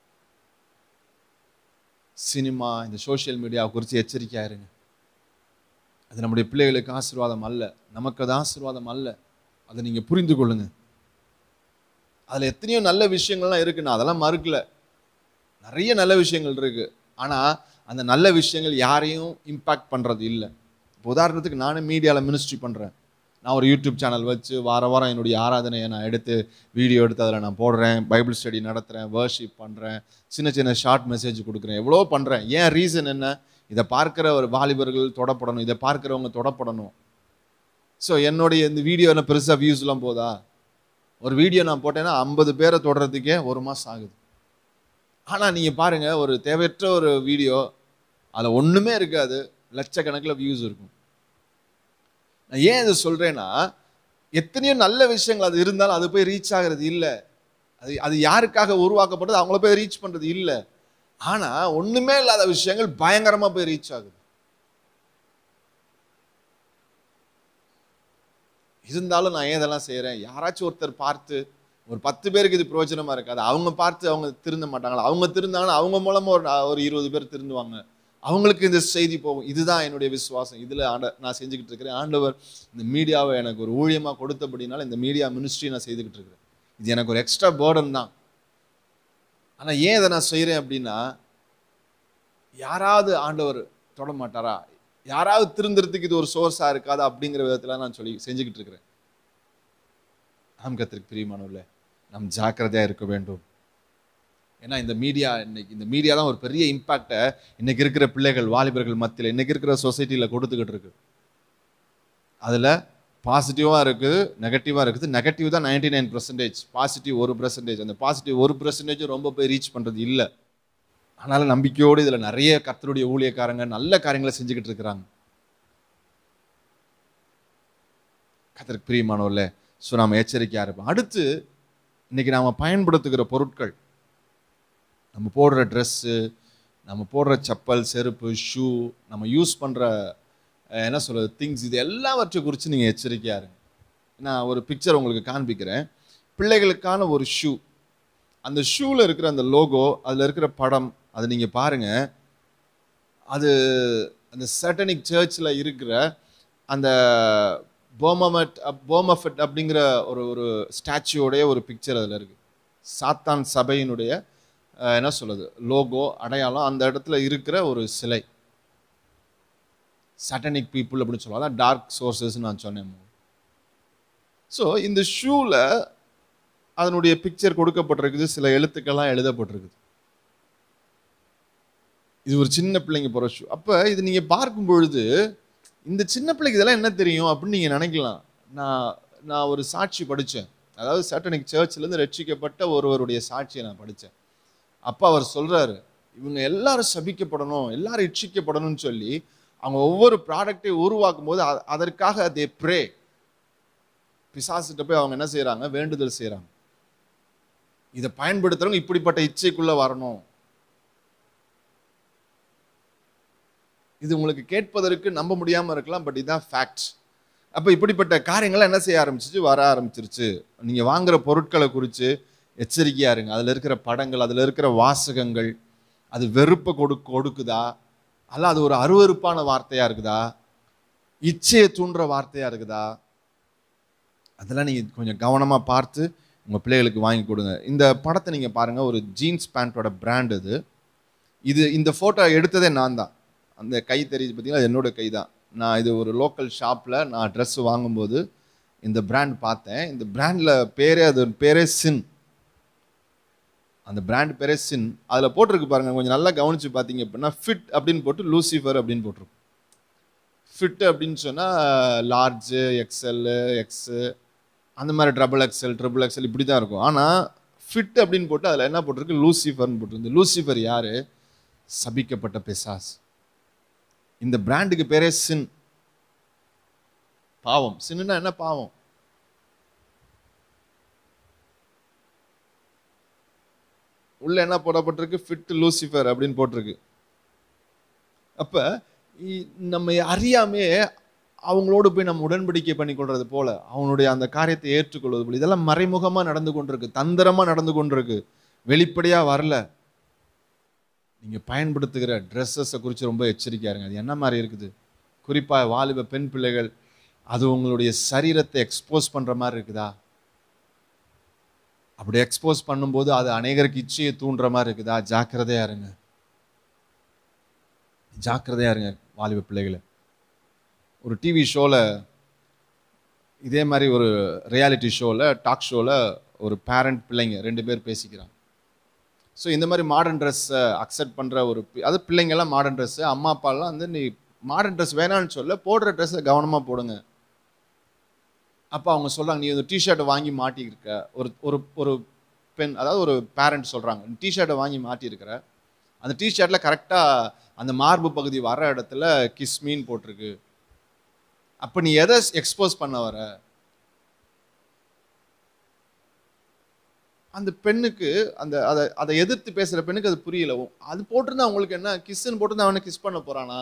சினிமா இந்த சோஷியல் மீடியா குறித்து எச்சரிக்கையா இருங்க அது நம்முடைய பிள்ளைகளுக்கு ஆசீர்வாதம் அல்ல நமக்கு அது ஆசீர்வாதம் அல்ல அதை நீங்க புரிந்து கொள்ளுங்க அதுல எத்தனையோ நல்ல விஷயங்கள்லாம் இருக்கு நான் அதெல்லாம் மறுக்கல நிறைய நல்ல விஷயங்கள் இருக்கு ஆனா அந்த நல்ல விஷயங்கள் யாரையும் இம்பாக்ட் பண்ணுறது இல்லை இப்போ உதாரணத்துக்கு நானே மீடியாவில் மினிஸ்ட்ரி பண்ணுறேன் நான் ஒரு யூடியூப் சேனல் வச்சு வார வாரம் என்னுடைய ஆராதனையை நான் எடுத்து வீடியோ எடுத்து அதில் நான் போடுறேன் பைபிள் ஸ்டடி நடத்துகிறேன் வர்ஷிப் பண்ணுறேன் சின்ன சின்ன ஷார்ட் மெசேஜ் கொடுக்குறேன் எவ்வளோ பண்ணுறேன் ஏன் ரீசன் என்ன இதை பார்க்குற ஒரு வாலிபர்கள் தொடப்படணும் இதை பார்க்குறவங்க தொடப்படணும் ஸோ என்னுடைய இந்த வீடியோ என்ன பெருசாக வியூஸ்லாம் போதா ஒரு வீடியோ நான் போட்டேன்னா ஐம்பது பேரை தொடர்றதுக்கே ஒரு மாதம் ஆகுது ஆனால் நீங்கள் பாருங்கள் ஒரு தேவையற்ற ஒரு வீடியோ அதில் ஒன்றுமே இருக்காது லட்சக்கணக்கில் வியூஸ் இருக்கும் நான் ஏன் இதை சொல்கிறேன்னா எத்தனையோ நல்ல விஷயங்கள் அது இருந்தாலும் அது போய் ரீச் ஆகிறது இல்லை அது அது யாருக்காக உருவாக்கப்பட்டது அவங்கள போய் ரீச் பண்ணுறது இல்லை ஆனால் ஒன்றுமே இல்லாத விஷயங்கள் பயங்கரமாக போய் ரீச் ஆகுது இருந்தாலும் நான் ஏன் இதெல்லாம் செய்கிறேன் யாராச்சும் ஒருத்தர் பார்த்து ஒரு பத்து பேருக்கு இது பிரயோஜனமாக இருக்காது அவங்க பார்த்து அவங்க திருந்த மாட்டாங்களா அவங்க திருந்தாங்கன்னா அவங்க மூலமாக ஒரு ஒரு இருபது பேர் திருந்துவாங்க அவங்களுக்கு இந்த செய்தி போகும் இதுதான் என்னுடைய விசுவாசம் இதில் ஆண்ட நான் செஞ்சுக்கிட்டு இருக்கிறேன் ஆண்டவர் இந்த மீடியாவை எனக்கு ஒரு ஊழியமாக கொடுத்தபடினால இந்த மீடியா மினிஸ்ட்ரி நான் செய்துக்கிட்டு இருக்கிறேன் இது எனக்கு ஒரு எக்ஸ்ட்ரா பேர்டன் தான் ஆனால் ஏன் இதை நான் செய்கிறேன் அப்படின்னா யாராவது ஆண்டவர் தொட மாட்டாரா யாராவது திருந்துறதுக்கு இது ஒரு சோர்ஸாக இருக்காது அப்படிங்கிற விதத்தில் நான் சொல்லி செஞ்சுக்கிட்டு இருக்கிறேன் நாம் கத்திற்கு பிரியமானவர்கள நாம் ஜாக்கிரதையாக இருக்க வேண்டும் ஏன்னா இந்த மீடியா இன்னைக்கு இந்த மீடியா தான் ஒரு பெரிய இம்பாக்டை இன்னைக்கு இருக்கிற பிள்ளைகள் வாலிபர்கள் மத்தியில் இன்னைக்கு இருக்கிற சொசைட்டியில் கொடுத்துக்கிட்டு இருக்கு அதில் பாசிட்டிவாக இருக்குது நெகட்டிவாக இருக்குது நெகட்டிவ் தான் நைன்டி நைன் பர்சன்டேஜ் பாசிட்டிவ் ஒரு பர்சன்டேஜ் அந்த பாசிட்டிவ் ஒரு பர்சன்டேஜ் ரொம்ப போய் ரீச் பண்ணுறது இல்லை ஆனாலும் நம்பிக்கையோடு இதில் நிறைய கர்த்தருடைய ஊழியக்காரங்க நல்ல காரியங்களை செஞ்சுக்கிட்டு இருக்கிறாங்க கர்த்தருக்கு பிரியமானவர்ல ஸோ நாம் எச்சரிக்கையாக இருப்போம் அடுத்து இன்னைக்கு நாம் பயன்படுத்துகிற பொருட்கள் நம்ம போடுற ட்ரெஸ்ஸு நம்ம போடுற செப்பல் செருப்பு ஷூ நம்ம யூஸ் பண்ணுற என்ன சொல்கிறது திங்ஸ் இது எல்லாவற்றை குறித்து நீங்கள் எச்சரிக்கையாக இருங்க நான் ஒரு பிக்சர் உங்களுக்கு காண்பிக்கிறேன் பிள்ளைகளுக்கான ஒரு ஷூ அந்த ஷூவில் இருக்கிற அந்த லோகோ அதில் இருக்கிற படம் அதை நீங்கள் பாருங்கள் அது அந்த சட்டனிக் சர்ச்சில் இருக்கிற அந்த போமமட் போமஃபட் அப்படிங்கிற ஒரு ஒரு ஸ்டாச்சுவோடைய ஒரு பிக்சர் அதில் இருக்குது சாத்தான் சபையினுடைய அஹ், என்ன சொல்கிறது லோகோ அடையாளம் அந்த இடத்துல இருக்கிற ஒரு சிலை சட்டனிக் பீப்புள் அப்படின்னு சொல்லுவாங்க அதான் டார்க் சோர்சஸ்ன்னு நான் சொன்னேன் ஸோ இந்த ஷூவில் அதனுடைய பிக்சர் கொடுக்கப்பட்டிருக்குது சில எழுத்துக்கள்லாம் எழுதப்பட்டிருக்குது இது ஒரு சின்ன பிள்ளைங்க போகிற ஷூ அப்போ இது நீங்கள் பார்க்கும் பொழுது இந்த சின்ன பிள்ளைக்கு இதெல்லாம் என்ன தெரியும் அப்படின்னு நீங்கள் நினைக்கலாம் நான் நான் ஒரு சாட்சி படித்தேன் அதாவது சட்டனிக் சர்ச்சிலேருந்து ரட்சிக்கப்பட்ட ஒருவருடைய சாட்சியை நான் படித்தேன் அப்போ அவர் சொல்கிறாரு இவங்க எல்லாரும் சபிக்கப்படணும் எல்லாரும் இட்சிக்கப்படணும்னு சொல்லி அவங்க ஒவ்வொரு ப்ராடக்டையும் உருவாக்கும் போது அ- அதற்காக தே ப்ரே பிசாசிட்ட போய் அவங்க என்ன செய்கிறாங்க வேண்டுதல் செய்கிறாங்க இதை பயன்படுத்துறவங்க இப்படிப்பட்ட இச்சைக்குள்ள வரணும் இது உங்களுக்கு கேட்பதற்கு நம்ப முடியாம இருக்கலாம் பட் இதுதான் ஃபேக்ட் அப்போ இப்படிப்பட்ட காரியங்கள்லாம் என்ன செய்ய ஆரம்பிச்சிச்சு வர ஆரம்பிச்சிருச்சு நீங்க வாங்குற பொருட்களை குறித்து எச்சரிக்கையா இருங்க அதுல இருக்கிற படங்கள் அதுல இருக்கிற வாசகங்கள் அது வெறுப்பை கொடு கொடுக்குதா அல்ல அது ஒரு அருவருப்பான வார்த்தையா இருக்குதா இச்சையை தூண்டுற வார்த்தையா இருக்குதா அதெல்லாம் நீங்க கொஞ்சம் கவனமா பார்த்து உங்க பிள்ளைகளுக்கு வாங்கி கொடுங்க இந்த படத்தை நீங்க பாருங்க ஒரு ஜீன்ஸ் பேண்ட்டோட பிராண்ட் இது இது இந்த ஃபோட்டோ எடுத்ததே நான் தான் அந்த கை தெரியுது பார்த்தீங்களா அது என்னோட கை தான் நான் இது ஒரு லோக்கல் ஷாப்பில் நான் ட்ரெஸ் வாங்கும்போது இந்த பிராண்ட் பார்த்தேன் இந்த பிராண்டில் பேரே அது பேரே சின் அந்த பிராண்ட் பேரே சின் அதில் போட்டிருக்கு பாருங்க கொஞ்சம் நல்லா கவனிச்சு பார்த்தீங்க அப்படின்னா ஃபிட் அப்படின்னு போட்டு லூசிஃபர் அப்படின்னு போட்டிருக்கும் ஃபிட் அப்படின்னு சொன்னால் லார்ஜு எக்ஸ்எல்லு எக்ஸு அந்த மாதிரி ட்ரபிள் எக்ஸ்எல் ட்ரிபிள் எக்ஸ்எல் இப்படி தான் இருக்கும் ஆனால் ஃபிட் அப்படின்னு போட்டு அதில் என்ன போட்டிருக்கு லூசிஃபர்னு போட்டிருக்கு லூசிஃபர் யாரு சபிக்கப்பட்ட பிசாஸ் இந்த பிராண்டுக்கு பேரே சின் பாவம் சின்னுனா என்ன பாவம் உள்ள என்ன போடப்பட்டிருக்கு ஃபிட் லூசிஃபர் அப்படின்னு போட்டிருக்கு அப்ப இ- நம்ம அறியாமே அவங்களோடு போய் நம்ம உடன்படிக்கை பண்ணி கொள்றது போல அவனுடைய அந்த காரியத்தை ஏற்றுக்கொள்வது போல இதெல்லாம் மறைமுகமா நடந்து கொண்டிருக்கு தந்திரமா நடந்து கொண்டிருக்கு வெளிப்படையா வரல நீங்க பயன்படுத்துகிற ட்ரெஸ்ஸஸை குறித்து ரொம்ப எச்சரிக்கையா இருங்க அது என்ன மாதிரி இருக்குது குறிப்பா வாலிப பெண் பிள்ளைகள் அது உங்களுடைய சரீரத்தை எக்ஸ்போஸ் பண்ற மாதிரி இருக்குதா அப்படி எக்ஸ்போஸ் பண்ணும்போது அது அநேகருக்கு இச்சையை தூண்டுற மாதிரி இருக்குதா ஜாக்கிரதையா இருங்க ஜாக்கிரதையா இருங்க வாலிப பிள்ளைகளை ஒரு டிவி ஷோவில் இதே மாதிரி ஒரு ரியாலிட்டி ஷோவில் டாக் ஷோவில் ஒரு பேரண்ட் பிள்ளைங்க ரெண்டு பேர் பேசிக்கிறாங்க ஸோ இந்த மாதிரி மாடர்ன் ட்ரெஸ்ஸை அக்செப்ட் பண்ணுற ஒரு பி- அது பிள்ளைங்கெல்லாம் மாடர்ன் ட்ரெஸ்ஸு அம்மா அப்பாலாம் வந்து நீ மாடர்ன் ட்ரெஸ் வேணாம்னு சொல்ல போடுற ட்ரெஸ்ஸை கவனமாக போடுங்க அப்போ அவங்க சொல்கிறாங்க நீ இந்த டிஷர்ட்டை வாங்கி மாட்டியிருக்க ஒரு ஒரு ஒரு பெண் அதாவது ஒரு பேரண்ட் சொல்கிறாங்க டிஷர்ட்டை வாங்கி மாட்டியிருக்கிற அந்த டிஷர்ட்டில் கரெக்டாக அந்த மார்பு பகுதி வர இடத்துல கிஸ்மீன் போட்டிருக்கு அப்போ நீ எதை எக்ஸ்போஸ் பண்ண வர அந்த பெண்ணுக்கு அந்த அதை அதை எதிர்த்து பேசுகிற பெண்ணுக்கு அது புரியல அது போட்டிருந்தா அவங்களுக்கு என்ன கிஸ்ன்னு போட்டிருந்தா அவனை கிஸ் பண்ண போறானா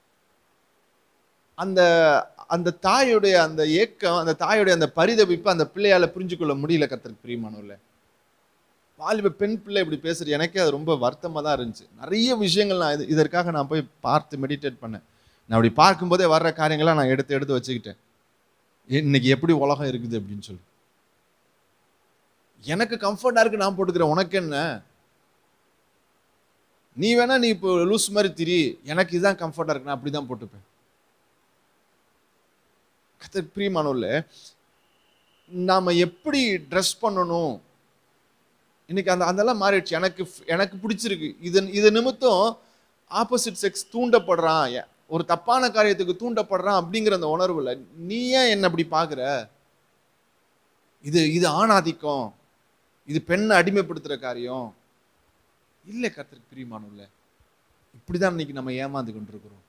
அந்த அந்த தாயுடைய அந்த ஏக்கம் அந்த தாயுடைய அந்த பரிதவிப்பு அந்த பிள்ளையால புரிஞ்சுக்கொள்ள முடியல கத்திற்கு பிரியமானவர்கள வாலிப பெண் பிள்ளை இப்படி பேசுறது எனக்கே அது ரொம்ப வருத்தமாக தான் இருந்துச்சு நிறைய விஷயங்கள் நான் இது இதற்காக நான் போய் பார்த்து மெடிடேட் பண்ணேன் நான் அப்படி பார்க்கும்போதே வர்ற காரியங்களை நான் எடுத்து எடுத்து வச்சுக்கிட்டேன் இன்னைக்கு எப்படி உலகம் இருக்குது அப்படின்னு சொல்லி எனக்கு கம்ஃபர்டா இருக்கு நான் போட்டுக்கிறேன் உனக்கு என்ன நீ வேணா நீ இப்போ லூஸ் மாதிரி திரி எனக்கு இதுதான் கம்ஃபர்டா இருக்கு நான் அப்படிதான் போட்டுப்பேன் கத்தர் பிரியமானோல்ல நாம எப்படி ட்ரெஸ் பண்ணணும் இன்னைக்கு அந்த அதெல்லாம் மாறிடுச்சு எனக்கு எனக்கு பிடிச்சிருக்கு இது இது நிமித்தம் ஆப்போசிட் செக்ஸ் தூண்டப்படுறான் எ- ஒரு தப்பான காரியத்துக்கு தூண்டப்படுறான் அப்படிங்கிற அந்த உணர்வுல நீ ஏன் என்ன அப்படி பார்க்குற இது இது ஆணாதிக்கம் இது பெண்ணை அடிமைப்படுத்துற காரியம் இல்லை கர்த்தருக்கு பிரியமானவர்களே இப்படிதான் இன்னைக்கு நம்ம ஏமாந்து கொண்டிருக்கிறோம்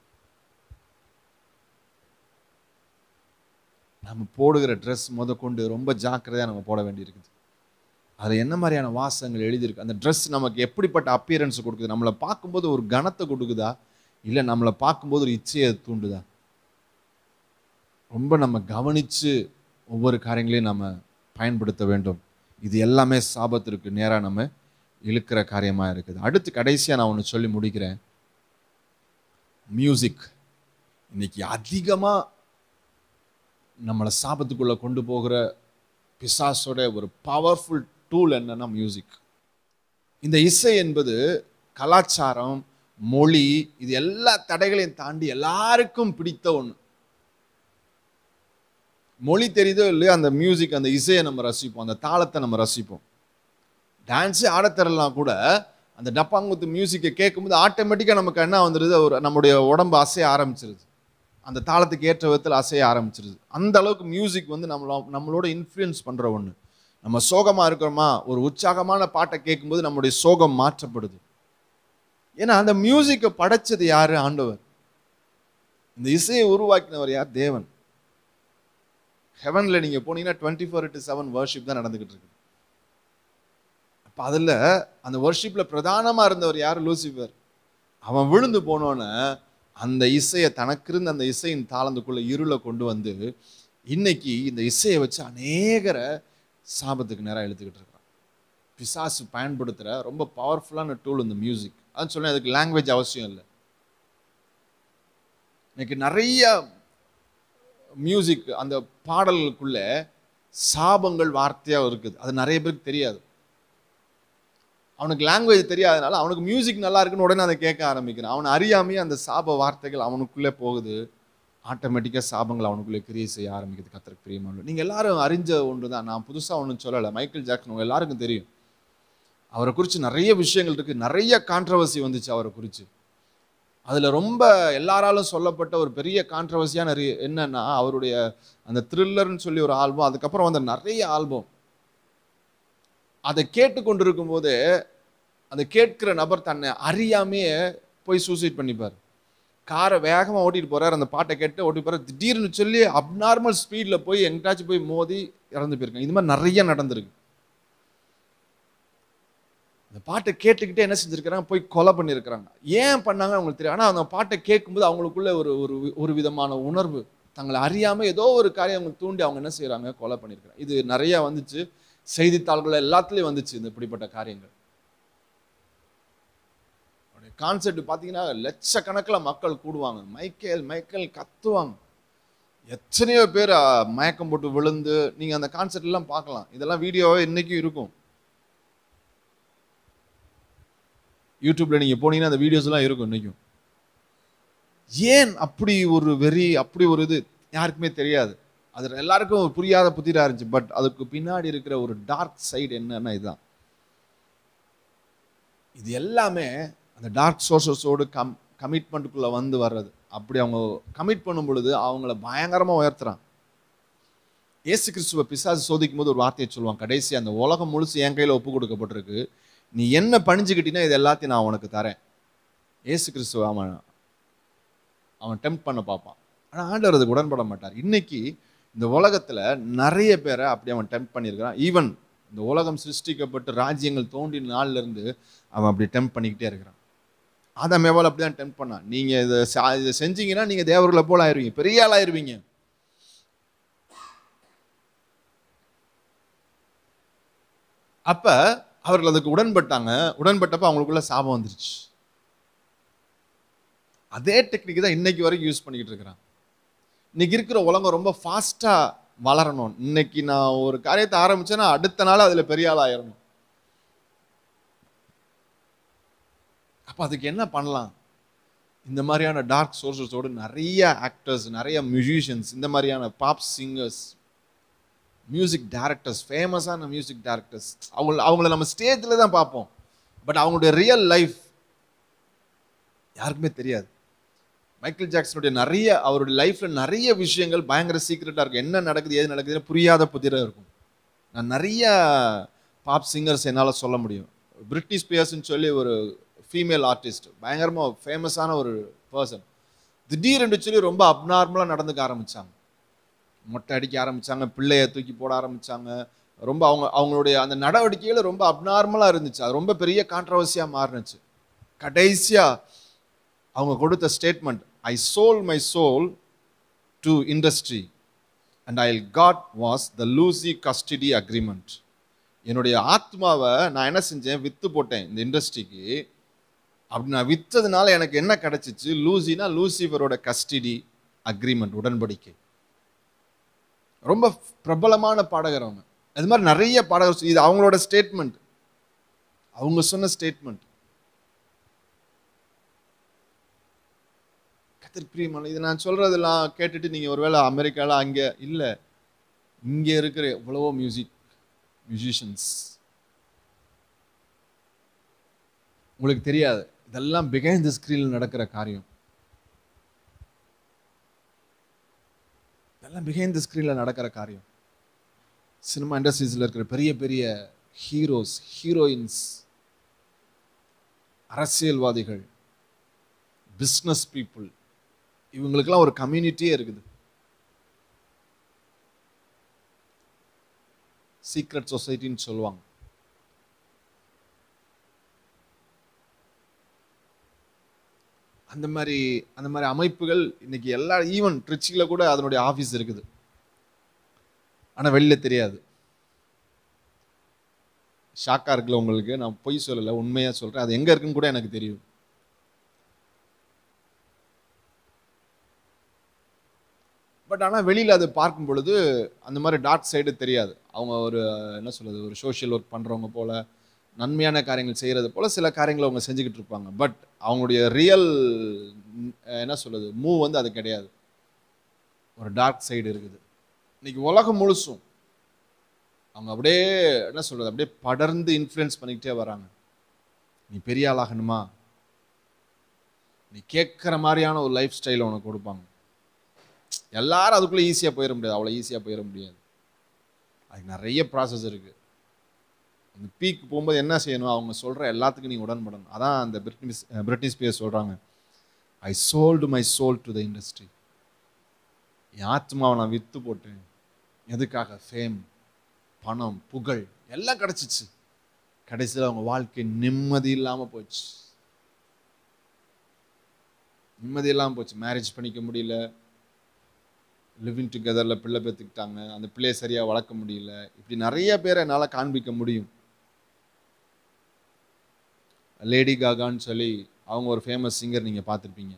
நம்ம போடுகிற ட்ரெஸ் முத கொண்டு ரொம்ப ஜாக்கிரதையா நம்ம போட வேண்டியிருக்குது அது என்ன மாதிரியான வாசங்கள் எழுதியிருக்கு அந்த ட்ரெஸ் நமக்கு எப்படிப்பட்ட அப்பியரன்ஸ் கொடுக்குது நம்மளை பார்க்கும்போது ஒரு கனத்தை கொடுக்குதா இல்லை நம்மளை பார்க்கும்போது ஒரு இச்சையை தூண்டுதா ரொம்ப நம்ம கவனிச்சு ஒவ்வொரு காரியங்களையும் நம்ம பயன்படுத்த வேண்டும் இது எல்லாமே சாபத்திற்கு நேராக நம்ம இழுக்கிற காரியமாக இருக்குது அடுத்து கடைசியாக நான் ஒன்று சொல்லி முடிக்கிறேன் மியூசிக் இன்னைக்கு அதிகமாக நம்மளை சாபத்துக்குள்ளே கொண்டு போகிற பிசாசோட ஒரு பவர்ஃபுல் டூல் என்னன்னா மியூசிக் இந்த இசை என்பது கலாச்சாரம் மொழி இது எல்லா தடைகளையும் தாண்டி எல்லாருக்கும் பிடித்த ஒன்று மொழி தெரியுதோ இல்லையோ அந்த மியூசிக் அந்த இசையை நம்ம ரசிப்போம் அந்த தாளத்தை நம்ம ரசிப்போம் டான்ஸே ஆடத் தெரியலாம் கூட அந்த டப்பாங்குத்து மியூசிக்கை கேட்கும்போது ஆட்டோமேட்டிக்காக நமக்கு என்ன வந்துடுது ஒரு நம்முடைய உடம்பு அசைய ஆரம்பிச்சிருது அந்த தாளத்துக்கு ஏற்ற விதத்தில் அசைய ஆரம்பிச்சிருது அந்த அளவுக்கு மியூசிக் வந்து நம்மள நம்மளோட இன்ஃப்ளூயன்ஸ் பண்ணுற ஒன்று நம்ம சோகமாக இருக்கிறோமா ஒரு உற்சாகமான பாட்டை கேட்கும்போது நம்முடைய சோகம் மாற்றப்படுது ஏன்னா அந்த மியூசிக்கை படைச்சது யாரு ஆண்டவர் இந்த இசையை உருவாக்கினவர் யார் தேவன் ஹெவனில் நீங்கள் போனீங்கன்னா twenty four to seven worship தான் நடந்துகிட்டு இருக்கு அப்போ அதில் அந்த வர்ஷிப்பில் பிரதானமாக இருந்தவர் யார் லூசிஃபர் அவன் விழுந்து போனோன்னே அந்த இசையை தனக்கு இருந்த அந்த இசையின் தாளந்துக்குள்ள இருளை கொண்டு வந்து இன்னைக்கு இந்த இசையை வச்சு அநேகரை சாபத்துக்கு நேராக இழுத்துக்கிட்டு இருக்கிறான் பிசாசு பயன்படுத்துகிற ரொம்ப பவர்ஃபுல்லான டூல் இந்த மியூசிக் அதான் சொன்னேன் அதுக்கு லாங்குவேஜ் அவசியம் இல்லை இன்னைக்கு நிறைய மியூசிக் அந்த பாடல்களுக்குள்ள சாபங்கள் வார்த்தையாக இருக்குது அது நிறைய பேருக்கு தெரியாது அவனுக்கு லாங்குவேஜ் தெரியாதனால அவனுக்கு மியூசிக் நல்லா இருக்குன்னு உடனே அதை கேட்க ஆரம்பிக்கிறான் அவன் அறியாமையே அந்த சாப வார்த்தைகள் அவனுக்குள்ளே போகுது ஆட்டோமேட்டிக்காக சாபங்கள் அவனுக்குள்ளே கிரியை செய்ய ஆரம்பிக்குது கத்திரக்கு பிரியமான நீங்கள் எல்லாரும் அறிஞ்ச ஒன்று தான் நான் புதுசாக ஒன்றும் சொல்லலை மைக்கேல் ஜாக்சன் உங்க எல்லாருக்கும் தெரியும் அவரை குறித்து நிறைய விஷயங்கள் இருக்குது நிறைய கான்ட்ரவர்சி வந்துச்சு அவரை குறித்து அதில் ரொம்ப எல்லாராலும் சொல்லப்பட்ட ஒரு பெரிய கான்ட்ரவர்சியான என்னன்னா அவருடைய அந்த த்ரில்லர்னு சொல்லி ஒரு ஆல்பம் அதுக்கப்புறம் வந்த நிறைய ஆல்பம் அதை கேட்டு கொண்டிருக்கும் போது அந்த கேட்கிற நபர் தன்னை அறியாமையே போய் சூசைட் பண்ணிப்பார் காரை வேகமாக ஓட்டிட்டு போறார் அந்த பாட்டை கேட்டு ஓட்டி போறார் திடீர்னு சொல்லி அப்நார்மல் ஸ்பீடில் போய் எங்கிட்டாச்சும் போய் மோதி இறந்து போயிருக்காங்க இது மாதிரி நிறைய நடந்திருக்கு அந்த பாட்டை கேட்டுக்கிட்டே என்ன செஞ்சிருக்கிறாங்க போய் கொலை பண்ணியிருக்கிறாங்க ஏன் பண்ணாங்க அவங்களுக்கு தெரியும் ஆனால் அந்த பாட்டை கேட்கும்போது அவங்களுக்குள்ள ஒரு ஒரு ஒரு விதமான உணர்வு தங்களை அறியாமல் ஏதோ ஒரு காரியம் அவங்க தூண்டி அவங்க என்ன செய்கிறாங்க கொலை பண்ணியிருக்கிறாங்க இது நிறைய வந்துச்சு செய்தித்தாள்கள் எல்லாத்துலேயும் வந்துச்சு இந்த இப்படிப்பட்ட காரியங்கள் கான்செப்ட் பார்த்தீங்கன்னா லட்சக்கணக்கில் மக்கள் கூடுவாங்க மைக்கேல் மைக்கேல் கத்துவாங்க எத்தனையோ பேர் மயக்கம் போட்டு விழுந்து நீங்கள் அந்த கான்செப்ட் எல்லாம் பார்க்கலாம் இதெல்லாம் வீடியோவே இன்னைக்கும் இருக்கும் யூடியூப்ல நீங்கள் போனீங்கன்னா அந்த வீடியோஸ் எல்லாம் இருக்கும் இன்னைக்கும் ஏன் அப்படி ஒரு வெறி அப்படி ஒரு இது யாருக்குமே தெரியாது அது எல்லாருக்கும் புரியாத புதிராக இருந்துச்சு பட் அதுக்கு பின்னாடி இருக்கிற ஒரு டார்க் சைடு என்னன்னா இதுதான் இது எல்லாமே அந்த டார்க் சோர்சஸோடு கம் கமிட்மெண்ட்டுக்குள்ளே வந்து வர்றது அப்படி அவங்க கமிட் பண்ணும் பொழுது அவங்கள பயங்கரமாக உயர்த்துறான் இயேசு கிறிஸ்துவ பிசாசு சோதிக்கும் போது ஒரு வார்த்தையை சொல்லுவான் கடைசி அந்த உலகம் முழுசு என் கையில் ஒப்பு கொடுக்கப்பட்டிருக்கு நீ என்ன பணிஞ்சுக்கிட்டீங்கன்னா இது எல்லாத்தையும் நான் உனக்கு தரேன் இயேசு கிறிஸ்துவ அவன் அவன் டெம்ப் பண்ண பார்ப்பான் ஆனால் ஆண்டவர் அதுக்கு உடன்பட மாட்டார் இன்னைக்கு இந்த உலகத்தில் நிறைய பேரை அப்படி அவன் டெம்ப் பண்ணியிருக்கிறான் ஈவன் இந்த உலகம் சிருஷ்டிக்கப்பட்டு ராஜ்யங்கள் தோன்றின நாள்ல இருந்து அவன் அப்படி டெம்ப் பண்ணிக்கிட்டே இருக்கிறான் ஆதாம் மேவால் அப்படி தான் டெம்ப் பண்ணான் நீங்கள் இதை சா- இதை செஞ்சீங்கன்னா நீங்கள் தேவர்களை போல ஆயிருவீங்க பெரிய ஆள் ஆயிருவீங்க அப்ப அவர்கள் அதுக்கு உடன்பட்டாங்க உடன்பட்டப்ப அவங்களுக்குள்ள சாபம் வந்துருச்சு அதே டெக்னிக் தான் இன்னைக்கு வரைக்கும் யூஸ் பண்ணிக்கிட்டு இருக்கிறான் இன்னைக்கு இருக்கிற உலகம் ரொம்ப ஃபாஸ்டா வளரணும் இன்னைக்கு நான் ஒரு காரியத்தை ஆரம்பிச்சேன்னா அடுத்த நாள் அதுல பெரிய ஆள் ஆயிரணும் அப்ப அதுக்கு என்ன பண்ணலாம் இந்த மாதிரியான டார்க் சோர்சஸோடு நிறைய ஆக்டர்ஸ் நிறைய மியூசிஷியன்ஸ் இந்த மாதிரியான பாப் சிங்கர்ஸ் மியூசிக் டைரக்டர்ஸ் ஃபேமஸான மியூசிக் டைரக்டர்ஸ் அவங்க அவங்கள நம்ம ஸ்டேஜில் தான் பார்ப்போம் பட் அவங்களுடைய ரியல் லைஃப் யாருக்குமே தெரியாது மைக்கேல் ஜாக்சனுடைய நிறைய அவருடைய லைஃப்பில் நிறைய விஷயங்கள் பயங்கர சீக்ரெட்டாக இருக்கும் என்ன நடக்குது ஏது நடக்குதுன்னு புரியாத புதிராக இருக்கும் நான் நிறைய பாப் சிங்கர்ஸ் என்னால் சொல்ல முடியும் பிரிட்னி ஸ்பியர்ஸ்னு சொல்லி ஒரு ஃபீமேல் ஆர்டிஸ்ட் பயங்கரமாக ஃபேமஸான ஒரு பர்சன் திடீர்னு சொல்லி ரொம்ப அப்நார்மலாக நடந்துக்க ஆரம்பிச்சாங்க மொட்டை அடிக்க ஆரம்பிச்சாங்க பிள்ளைய தூக்கி போட ஆரம்பிச்சாங்க ரொம்ப அவங்க அவங்களுடைய அந்த நடவடிக்கைகள் ரொம்ப அப்நார்மலாக இருந்துச்சு அது ரொம்ப பெரிய கான்ட்ரவர்சியாக மாறுனுச்சு கடைசியாக அவங்க கொடுத்த statement I sold my soul to industry and I got was the Lucy custody agreement என்னுடைய ஆத்மாவை நான் என்ன செஞ்சேன் வித்து போட்டேன் இந்த இண்டஸ்ட்ரிக்கு அப்படி நான் விற்றதுனால எனக்கு என்ன கிடைச்சிச்சு லூசினா லூசிஃபரோட கஸ்டடி அக்ரிமெண்ட் உடன்படிக்கை ரொம்ப பிரபலமான பாடகர் அவங்க அது மாதிரி நிறைய பாடகர் இது அவங்களோட ஸ்டேட்மெண்ட் அவங்க சொன்ன ஸ்டேட்மெண்ட் கத்திரி பிரியமான இது நான் சொல்றதெல்லாம் கேட்டுட்டு நீங்க ஒருவேளை அமெரிக்கால அங்க இல்ல இங்க இருக்கிற எவ்வளவோ மியூசிக் மியூசிஷியன்ஸ் உங்களுக்கு தெரியாது இதெல்லாம் பிகைண்ட் தி ஸ்க்ரீனில் நடக்கிற காரியம் இதெல்லாம் பிஹைண்ட் தி ஸ்க்ரீனில் நடக்கிற காரியம் சினிமா இண்டஸ்ட்ரீஸில் இருக்கிற பெரிய பெரிய ஹீரோஸ் ஹீரோயின்ஸ் அரசியல்வாதிகள் பிஸ்னஸ் பீப்புள் இவங்களுக்கெல்லாம் ஒரு கம்யூனிட்டியே இருக்குது சீக்ரெட் சொசைட்டின்னு சொல்லுவாங்க அந்த மாதிரி அந்த மாதிரி அமைப்புகள் இன்னைக்கு எல்லா ஈவன் ட்ரிச்சியில் கூட அதனுடைய ஆஃபீஸ் இருக்குது ஆனால் வெளில தெரியாது ஷாக்காக இருக்குல்ல உங்களுக்கு நான் பொய் சொல்லலை உண்மையாக சொல்கிறேன் அது எங்கே இருக்குன்னு கூட எனக்கு தெரியும் பட் ஆனால் வெளியில் அதை பார்க்கும் பொழுது அந்த மாதிரி டார்க் சைடு தெரியாது அவங்க ஒரு என்ன சொல்கிறது ஒரு சோஷியல் ஒர்க் பண்ணுறவங்க போல் நன்மையான காரியங்கள் செய்கிறது போல் சில காரியங்களை அவங்க செஞ்சுக்கிட்டு இருப்பாங்க பட் அவங்களுடைய ரியல் என்ன சொல்கிறது மூவ் வந்து அது கிடையாது ஒரு டார்க் சைடு இருக்குது இன்னைக்கு உலகம் முழுசும் அவங்க அப்படியே என்ன சொல்கிறது அப்படியே படர்ந்து இன்ஃப்ளூயன்ஸ் பண்ணிக்கிட்டே வராங்க நீ பெரிய ஆளாகணுமா நீ கேட்குற மாதிரியான ஒரு லைஃப் ஸ்டைலை உனக்கு கொடுப்பாங்க எல்லாரும் அதுக்குள்ளே ஈஸியாக போயிட முடியாது அவ்வளோ ஈஸியாக போயிட முடியாது அதுக்கு நிறைய ப்ராசஸ் இருக்குது அந்த பீக் போகும்போது என்ன செய்யணும் அவங்க சொல்கிற எல்லாத்துக்கும் நீ உடன்படணும் அதான் அந்த பிரிட்டிஷ் பிரிட்டிஷ் பேர் சொல்கிறாங்க I sold my soul to the industry என் ஆத்மாவை நான் விற்று போட்டேன் எதுக்காக ஃபேம் பணம் புகழ் எல்லாம் கிடச்சிச்சு கடைசியில் அவங்க வாழ்க்கை நிம்மதி இல்லாமல் போச்சு நிம்மதி இல்லாமல் போச்சு மேரேஜ் பண்ணிக்க முடியல லிவிங் டுகெதரில் பிள்ளை பெற்றுக்கிட்டாங்க அந்த பிள்ளையை சரியாக வளர்க்க முடியல இப்படி நிறைய பேரை என்னால் காண்பிக்க முடியும் லேடி காகான்னு சொல்லி அவங்க ஒரு ஃபேமஸ் சிங்கர் நீங்கள் பார்த்துருப்பீங்க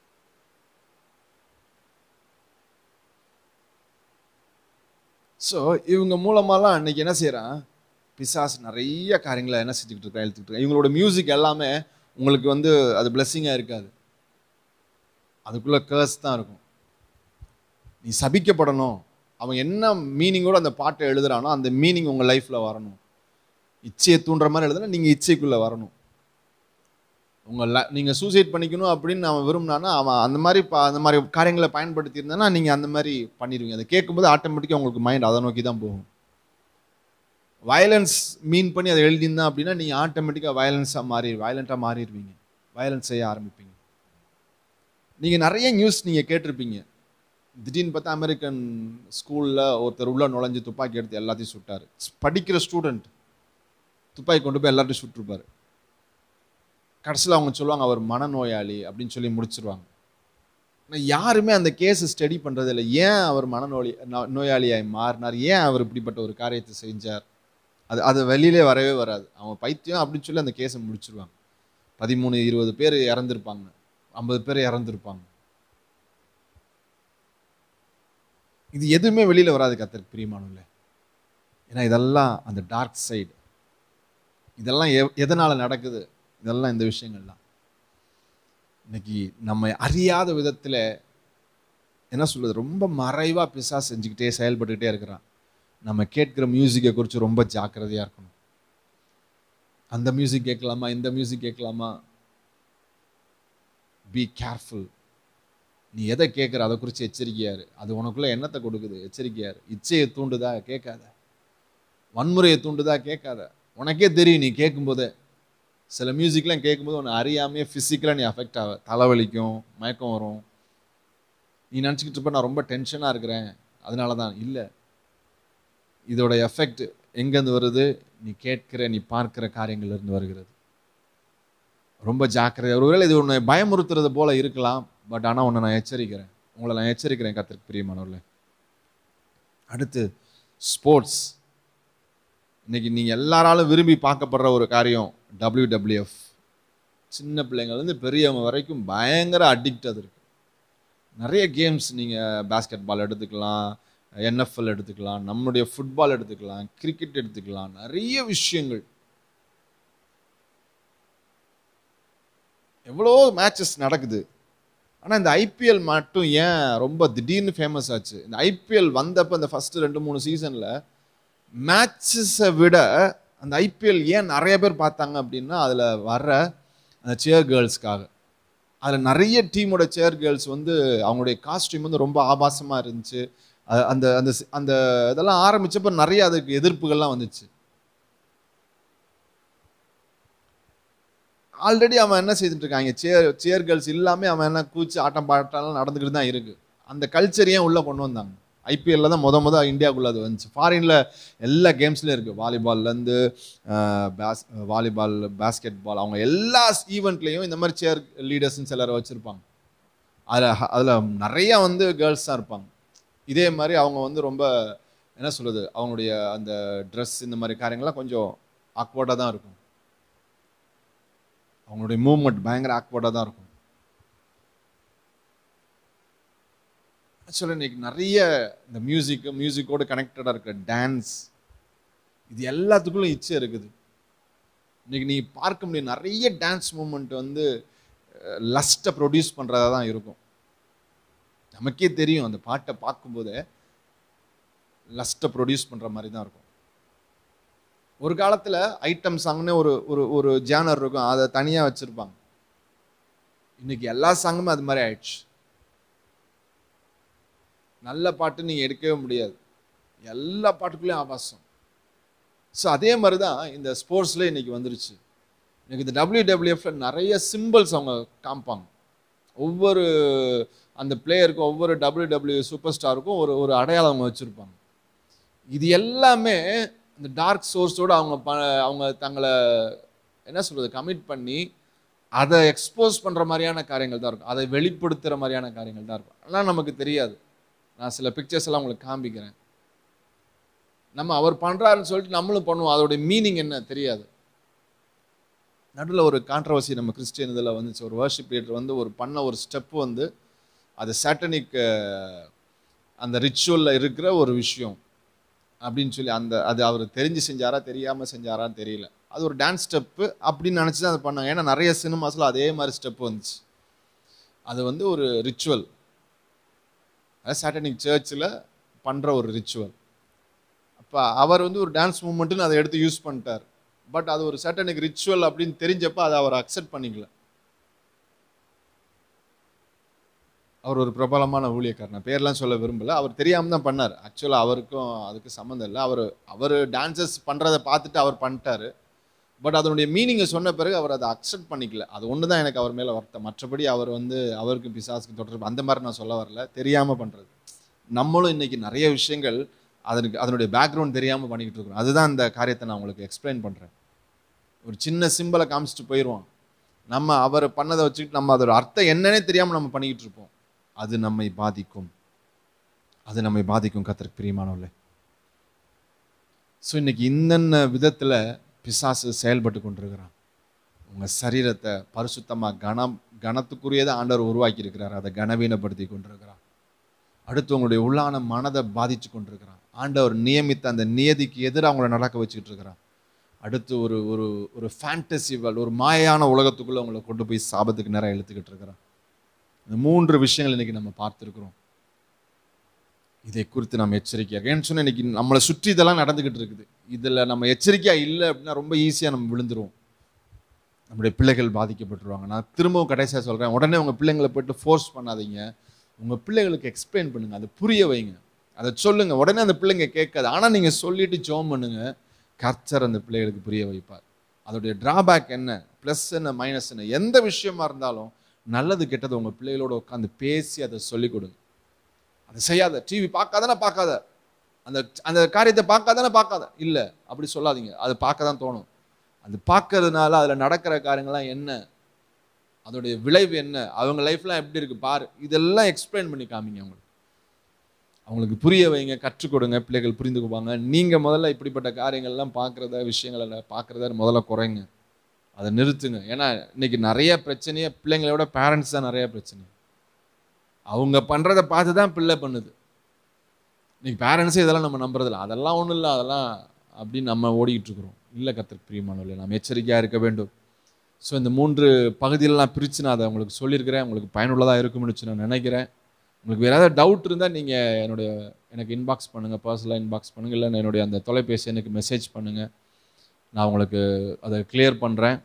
ஸோ இவங்க மூலமாலாம் அன்னைக்கு என்ன செய்கிறான் பிசாஸ் நிறைய காரியங்களை என்ன செஞ்சுக்கிட்டு இருக்கா எழுத்துக்கிட்டு இருக்கா இவங்களோட மியூசிக் எல்லாமே உங்களுக்கு வந்து அது பிளெஸ்ஸிங்காக இருக்காது அதுக்குள்ள கேர்ஸ் தான் இருக்கும் நீ சபிக்கப்படணும் அவன் என்ன மீனிங்கோட அந்த பாட்டை எழுதுறானோ அந்த மீனிங் உங்கள் லைஃப்பில் வரணும் இச்சையை தூண்டுற மாதிரி எழுதுனா நீங்கள் இச்சைக்குள்ளே வரணும் உங்கள் ல நீங்கள் சூசைட் பண்ணிக்கணும் அப்படின்னு அவன் விரும்பினானா அவன் அந்த மாதிரி ப அந்த மாதிரி காரியங்களை பயன்படுத்தி இருந்தானா நீங்கள் அந்த மாதிரி பண்ணிடுவீங்க அதை கேட்கும்போது ஆட்டோமேட்டிக்காக உங்களுக்கு மைண்ட் அதை நோக்கி தான் போகும் வயலன்ஸ் மீன் பண்ணி அதை எழுதியிருந்தான் அப்படின்னா நீங்கள் ஆட்டோமேட்டிக்காக வயலன்ஸாக மாறி வயலண்ட்டாக மாறிடுவீங்க வயலன்ஸ் செய்ய ஆரம்பிப்பீங்க நீங்கள் நிறைய நியூஸ் நீங்கள் கேட்டிருப்பீங்க திடீர்னு பார்த்தா அமெரிக்கன் ஸ்கூலில் ஒருத்தர் உள்ள நுழைஞ்சு துப்பாக்கி எடுத்து எல்லாத்தையும் சுட்டார் படிக்கிற ஸ்டூடெண்ட் துப்பாக்கி கொண்டு போய் எல்லாத்தையும் சுட்டிருப்பார் கடைசியில் அவங்க சொல்லுவாங்க அவர் மனநோயாளி அப்படின்னு சொல்லி முடிச்சிருவாங்க ஆனால் யாருமே அந்த கேஸை ஸ்டடி பண்ணுறது இல்லை ஏன் அவர் மனநோய் நோ- நோயாளியாய் மாறினார் ஏன் அவர் இப்படிப்பட்ட ஒரு காரியத்தை செஞ்சார் அது அது வெளியிலே வரவே வராது அவங்க பைத்தியம் அப்படின்னு சொல்லி அந்த கேஸை முடிச்சிருவாங்க பதிமூணு இருபது பேர் இறந்துருப்பாங்க ஐம்பது பேர் இறந்துருப்பாங்க இது எதுவுமே வெளியில வராது கத்தருக்கு பிரியமானவங்களே ஏன்னா இதெல்லாம் அந்த டார்க் சைடு இதெல்லாம் எ- எதனால நடக்குது இதெல்லாம் இந்த விஷயங்கள்லாம் இன்னைக்கு நம்ம அறியாத விதத்துல என்ன சொல்றது ரொம்ப மறைவா பிசா செஞ்சுக்கிட்டே செயல்பட்டுக்கிட்டே இருக்கிறான் நம்ம கேட்கிற மியூசிக்கை குறித்து ரொம்ப ஜாக்கிரதையா இருக்கணும் அந்த மியூசிக் கேட்கலாமா இந்த மியூசிக் கேட்கலாமா பி கேர்ஃபுல் நீ எதை கேட்குற அதை குறித்து எச்சரிக்கையாரு அது உனக்குள்ள என்னத்தை கொடுக்குது எச்சரிக்கையாரு இச்சையை தூண்டுதா கேட்காத வன்முறையை தூண்டுதா கேட்காத உனக்கே தெரியும் நீ கேட்கும்போதே சில மியூசிக்லாம் கேட்கும்போது உன்னை அறியாமையே ஃபிசிக்கலாக நீ அஃபெக்ட் ஆக தலைவலிக்கும் மயக்கம் வரும் நீ நினச்சிக்கிட்டு இருப்ப நான் ரொம்ப டென்ஷனாக இருக்கிறேன் அதனால தான் இல்லை இதோட எஃபெக்ட் எங்கேருந்து வருது நீ கேட்கிற நீ பார்க்கிற காரியங்கள்ல இருந்து வருகிறது ரொம்ப ஜாக்கிரதை ஒருவேளை இது உன்னை பயமுறுத்துறது போல இருக்கலாம் பட் ஆனால் உன்னை நான் எச்சரிக்கிறேன் உங்களை நான் எச்சரிக்கிறேன் கத்திற்கு பிரியமானவர்களே அடுத்து ஸ்போர்ட்ஸ் இன்னைக்கு நீங்கள் எல்லாராலும் விரும்பி பார்க்கப்படுற ஒரு காரியம் WWF சின்ன பிள்ளைங்கள்லேருந்து பெரியவங்க வரைக்கும் பயங்கர அடிக்ட் அது இருக்கு நிறைய கேம்ஸ் நீங்கள் பேஸ்கெட் பால் எடுத்துக்கலாம் என்எஃப்எல் எடுத்துக்கலாம் நம்முடைய ஃபுட்பால் எடுத்துக்கலாம் கிரிக்கெட் எடுத்துக்கலாம் நிறைய விஷயங்கள் எவ்வளோ மேட்சஸ் நடக்குது ஆனால் இந்த ஐபிஎல் மட்டும் ஏன் ரொம்ப திடீர்னு ஃபேமஸ் ஆச்சு இந்த ஐபிஎல் வந்தப்போ இந்த ஃபர்ஸ்ட் ரெண்டு மூணு சீசனில் மேட்சஸை விட அந்த ஐபிஎல் ஏன் நிறைய பேர் பார்த்தாங்க அப்படின்னா அதில் வர்ற அந்த சேர் கேர்ள்ஸ்க்காக அதில் நிறைய டீமோட சேர் கேர்ள்ஸ் வந்து அவங்களுடைய காஸ்டியூம் வந்து ரொம்ப ஆபாசமாக இருந்துச்சு அ- அந்த அந்த சி- அந்த இதெல்லாம் ஆரம்பிச்சப்ப நிறைய அதுக்கு எதிர்ப்புகள்லாம் வந்துச்சு ஆல்ரெடி அவன் என்ன செய்துட்டு இருக்காங்க சேர் சேர் கேர்ள்ஸ் இல்லாமல் அவன் என்ன கூச்சு ஆட்டம் பாட்டம்லாம் நடந்துக்கிட்டு தான் இருக்கு அந்த கல்ச்சர் ஏன் உள்ளே கொண்டு வந்தாங்க ஐபிஎல்ல தான் முத முத இந்தியாவுக்குள்ள அது வந்துச்சு ஃபாரினில் எல்லா கேம்ஸ்லையும் இருக்குது வாலிபால்லேருந்து பேஸ் வாலிபால் பேஸ்கெட் பால் அவங்க எல்லா ஈவெண்ட்லேயும் இந்த மாதிரி சேர் லீடர்ஸ்னு சிலரை வச்சுருப்பாங்க அதில் அதில் நிறைய வந்து கேர்ள்ஸ் தான் இருப்பாங்க இதே மாதிரி அவங்க வந்து ரொம்ப என்ன சொல்கிறது அவங்களுடைய அந்த ட்ரெஸ் இந்த மாதிரி காரியங்கள்லாம் கொஞ்சம் ஆக்வர்டாக தான் இருக்கும் அவங்களுடைய மூவ்மெண்ட் பயங்கர ஆக்வர்டாக தான் இருக்கும் ஆக்சுவலாக இன்னைக்கு நிறைய இந்த மியூசிக்கு மியூசிக்கோடு கனெக்டடாக இருக்க டான்ஸ் இது எல்லாத்துக்குள்ளும் இச்சை இருக்குது இன்னைக்கு நீ பார்க்க முடியும் நிறைய டான்ஸ் மூமெண்ட் வந்து லஸ்ட்டை ப்ரொடியூஸ் பண்ணுறதா தான் இருக்கும் நமக்கே தெரியும் அந்த பாட்டை பார்க்கும்போதே லஸ்ட்டை ப்ரொடியூஸ் பண்ணுற மாதிரி தான் இருக்கும் ஒரு காலத்தில் ஐட்டம் சாங்னு ஒரு ஒரு ஒரு ஜேனர் இருக்கும் அதை தனியாக வச்சுருப்பாங்க இன்னைக்கு எல்லா சாங்குமே அது மாதிரி ஆயிடுச்சு நல்ல பாட்டு நீங்கள் எடுக்கவே முடியாது எல்லா பாட்டுக்குள்ளேயும் ஆபாசம் ஸோ அதே மாதிரி தான் இந்த ஸ்போர்ட்ஸில் இன்னைக்கு வந்துருச்சு இன்னைக்கு இந்த டபிள்யூடபிள்யூஎஃப்ல நிறைய சிம்பிள்ஸ் அவங்க காமிப்பாங்க ஒவ்வொரு அந்த பிளேயருக்கும் ஒவ்வொரு டபிள்யூடபிள்யூ சூப்பர் ஸ்டாருக்கும் ஒரு ஒரு அடையாளம் அவங்க வச்சுருப்பாங்க இது எல்லாமே இந்த டார்க் சோர்ஸோடு அவங்க ப அவங்க தங்களை என்ன சொல்கிறது கமிட் பண்ணி அதை எக்ஸ்போஸ் பண்ணுற மாதிரியான காரியங்கள் தான் இருக்கும் அதை வெளிப்படுத்துகிற மாதிரியான காரியங்கள் தான் இருக்கும் ஆனால் நமக்கு தெரியாது நான் சில பிக்சர்ஸ் எல்லாம் உங்களுக்கு காமிக்கிறேன் நம்ம அவர் பண்ணுறாருன்னு சொல்லிட்டு நம்மளும் பண்ணுவோம் அதோடைய மீனிங் என்ன தெரியாது நடுவில் ஒரு கான்ட்ரவர்சி நம்ம கிறிஸ்டியன் இதில் வந்துச்சு ஒரு வர்ஷிப் லீடர் வந்து ஒரு பண்ண ஒரு ஸ்டெப் வந்து அது சாட்டனிக் அந்த ரிச்சுவலில் இருக்கிற ஒரு விஷயம் அப்படின்னு சொல்லி அந்த அது அவர் தெரிஞ்சு செஞ்சாரா தெரியாமல் செஞ்சாரான்னு தெரியல அது ஒரு டான்ஸ் ஸ்டெப்பு அப்படின்னு நினச்சி தான் அதை பண்ணாங்க ஏன்னா நிறைய சினிமாஸில் அதே மாதிரி ஸ்டெப் வந்துச்சு அது வந்து ஒரு ரிச்சுவல் அதாவது சாட்டனிக் சர்ச்சில் பண்ணுற ஒரு ரிச்சுவல் அப்போ அவர் வந்து ஒரு டான்ஸ் மூமெண்ட்டுன்னு அதை எடுத்து யூஸ் பண்ணிட்டார் பட் அது ஒரு சாட்டனிக் ரிச்சுவல் அப்படின்னு தெரிஞ்சப்போ அதை அவர் அக்செப்ட் பண்ணிக்கல அவர் ஒரு பிரபலமான ஊழியக்காரன் நான் பேர்லாம் சொல்ல விரும்பல அவர் தெரியாமல் தான் பண்ணார் ஆக்சுவலாக அவருக்கும் அதுக்கு சம்மந்தம் இல்லை அவர் அவர் டான்சஸ் பண்ணுறதை பார்த்துட்டு அவர் பண்ணிட்டாரு பட் அதனுடைய மீனிங்கை சொன்ன பிறகு அவர் அதை அக்செப்ட் பண்ணிக்கல அது ஒன்று தான் எனக்கு அவர் மேலே வருத்தம் மற்றபடி அவர் வந்து அவருக்கு பிசாசுக்கு தொடர்பு அந்த மாதிரி நான் சொல்ல வரல தெரியாமல் பண்ணுறது நம்மளும் இன்னைக்கு நிறைய விஷயங்கள் அதனுக்கு அதனுடைய பேக்ரவுண்ட் தெரியாமல் பண்ணிக்கிட்டு இருக்கிறோம் அதுதான் இந்த காரியத்தை நான் உங்களுக்கு எக்ஸ்பிளைன் பண்ணுறேன் ஒரு சின்ன சிம்பிளை காமிச்சிட்டு போயிடுவான் நம்ம அவர் பண்ணதை வச்சுக்கிட்டு நம்ம அதோட அர்த்தம் என்னன்னே தெரியாமல் நம்ம பண்ணிக்கிட்டு இருப்போம் அது நம்மை பாதிக்கும் அது நம்மை பாதிக்கும் கத்திற்கு பிரியமானவர்களே ஸோ இன்னைக்கு இன்னென்ன விதத்தில் பிசாசு செயல்பட்டு கொண்டிருக்கிறான் உங்கள் சரீரத்தை பரிசுத்தமாக கனம் கனத்துக்குரியதை ஆண்டவர் உருவாக்கி இருக்கிறார் அதை கனவீனப்படுத்தி கொண்டிருக்கிறார் அடுத்து உங்களுடைய உள்ளான மனதை பாதிச்சு கொண்டிருக்கிறான் ஆண்டவர் நியமித்த அந்த நியதிக்கு எதிராக அவங்கள நடக்க வச்சுக்கிட்டு இருக்கிறான் அடுத்து ஒரு ஒரு ஒரு ஃபேண்டசி வேர்ல்டு ஒரு மாயான உலகத்துக்குள்ளே அவங்கள கொண்டு போய் சாபத்துக்கு நேரம் இழுத்துக்கிட்டு இருக்கிறான் இந்த மூன்று விஷயங்கள் இன்னைக்கு நம்ம பார்த்துருக்குறோம் இதை குறித்து நம்ம எச்சரிக்கையாக இருக்கோம். ஏன்னு சொன்னால் இன்னைக்கு நம்மளை சுற்றி இதெல்லாம் நடந்துக்கிட்டு இருக்குது இதில் நம்ம எச்சரிக்கையாக இல்லை அப்படின்னா ரொம்ப ஈஸியாக நம்ம விழுந்துருவோம் நம்முடைய பிள்ளைகள் பாதிக்கப்பட்டுருவாங்க நான் திரும்பவும் கடைசியாக சொல்கிறேன் உடனே உங்கள் பிள்ளைங்களை போயிட்டு ஃபோர்ஸ் பண்ணாதீங்க உங்கள் பிள்ளைகளுக்கு எக்ஸ்பிளைன் பண்ணுங்கள் அதை புரிய வைங்க அதை சொல்லுங்கள் உடனே அந்த பிள்ளைங்க கேட்காது ஆனால் நீங்கள் சொல்லிட்டு ஜோம் பண்ணுங்க கர்த்தர் அந்த பிள்ளைகளுக்கு புரிய வைப்பார் அதோடைய டிராபேக் என்ன ப்ளஸ் என்ன மைனஸ் என்ன எந்த விஷயமா இருந்தாலும் நல்லது கெட்டது உங்கள் பிள்ளைகளோட உட்காந்து பேசி அதை சொல்லிக் கொடுங்க அதை செய்யாத டிவி பார்க்காதானே பார்க்காத அந்த அந்த காரியத்தை பார்க்காதானே பார்க்காத இல்லை அப்படி சொல்லாதீங்க அது பார்க்க தான் தோணும் அது பார்க்கறதுனால அதில் நடக்கிற காரியங்கள்லாம் என்ன அதோடைய விளைவு என்ன அவங்க லைஃப்லாம் எப்படி இருக்கு பாரு இதெல்லாம் எக்ஸ்பிளைன் பண்ணி காமிங்க அவங்களுக்கு அவங்களுக்கு புரிய வைங்க கற்றுக் கொடுங்க பிள்ளைகள் புரிந்துக்குவாங்க நீங்கள் முதல்ல இப்படிப்பட்ட காரியங்கள்லாம் பார்க்குறத விஷயங்களை பார்க்குறத முதல்ல குறைங்க அதை நிறுத்துங்க ஏன்னா இன்னைக்கு நிறைய பிரச்சனையே பிள்ளைங்களை விட பேரண்ட்ஸ் தான் நிறைய பிரச்சனை அவங்க பண்ணுறத பார்த்து தான் பிள்ளை பண்ணுது இன்னைக்கு பேரண்ட்ஸே இதெல்லாம் நம்ம நம்புறதில்ல அதெல்லாம் ஒன்றும் இல்லை அதெல்லாம் அப்படின்னு நம்ம ஓடிக்கிட்டு இருக்கிறோம் இல்லை கத்திற்கு பிரியமானவர்களே நாம் எச்சரிக்கையாக இருக்க வேண்டும் ஸோ இந்த மூன்று பகுதியில் நான் பிரித்து நான் அதை உங்களுக்கு சொல்லியிருக்கிறேன் உங்களுக்கு பயனுள்ளதாக இருக்கும்னு வச்சு நான் நினைக்கிறேன் உங்களுக்கு வேறு ஏதாவது டவுட் இருந்தால் நீங்கள் என்னுடைய எனக்கு இன்பாக்ஸ் பண்ணுங்கள் பர்சனலாக இன்பாக்ஸ் பண்ணுங்கள் இல்லை என்னுடைய அந்த தொலைபேசி எனக்கு மெசேஜ் பண்ணுங்கள் நான் உங்களுக்கு அதை கிளியர் பண்ணுறேன்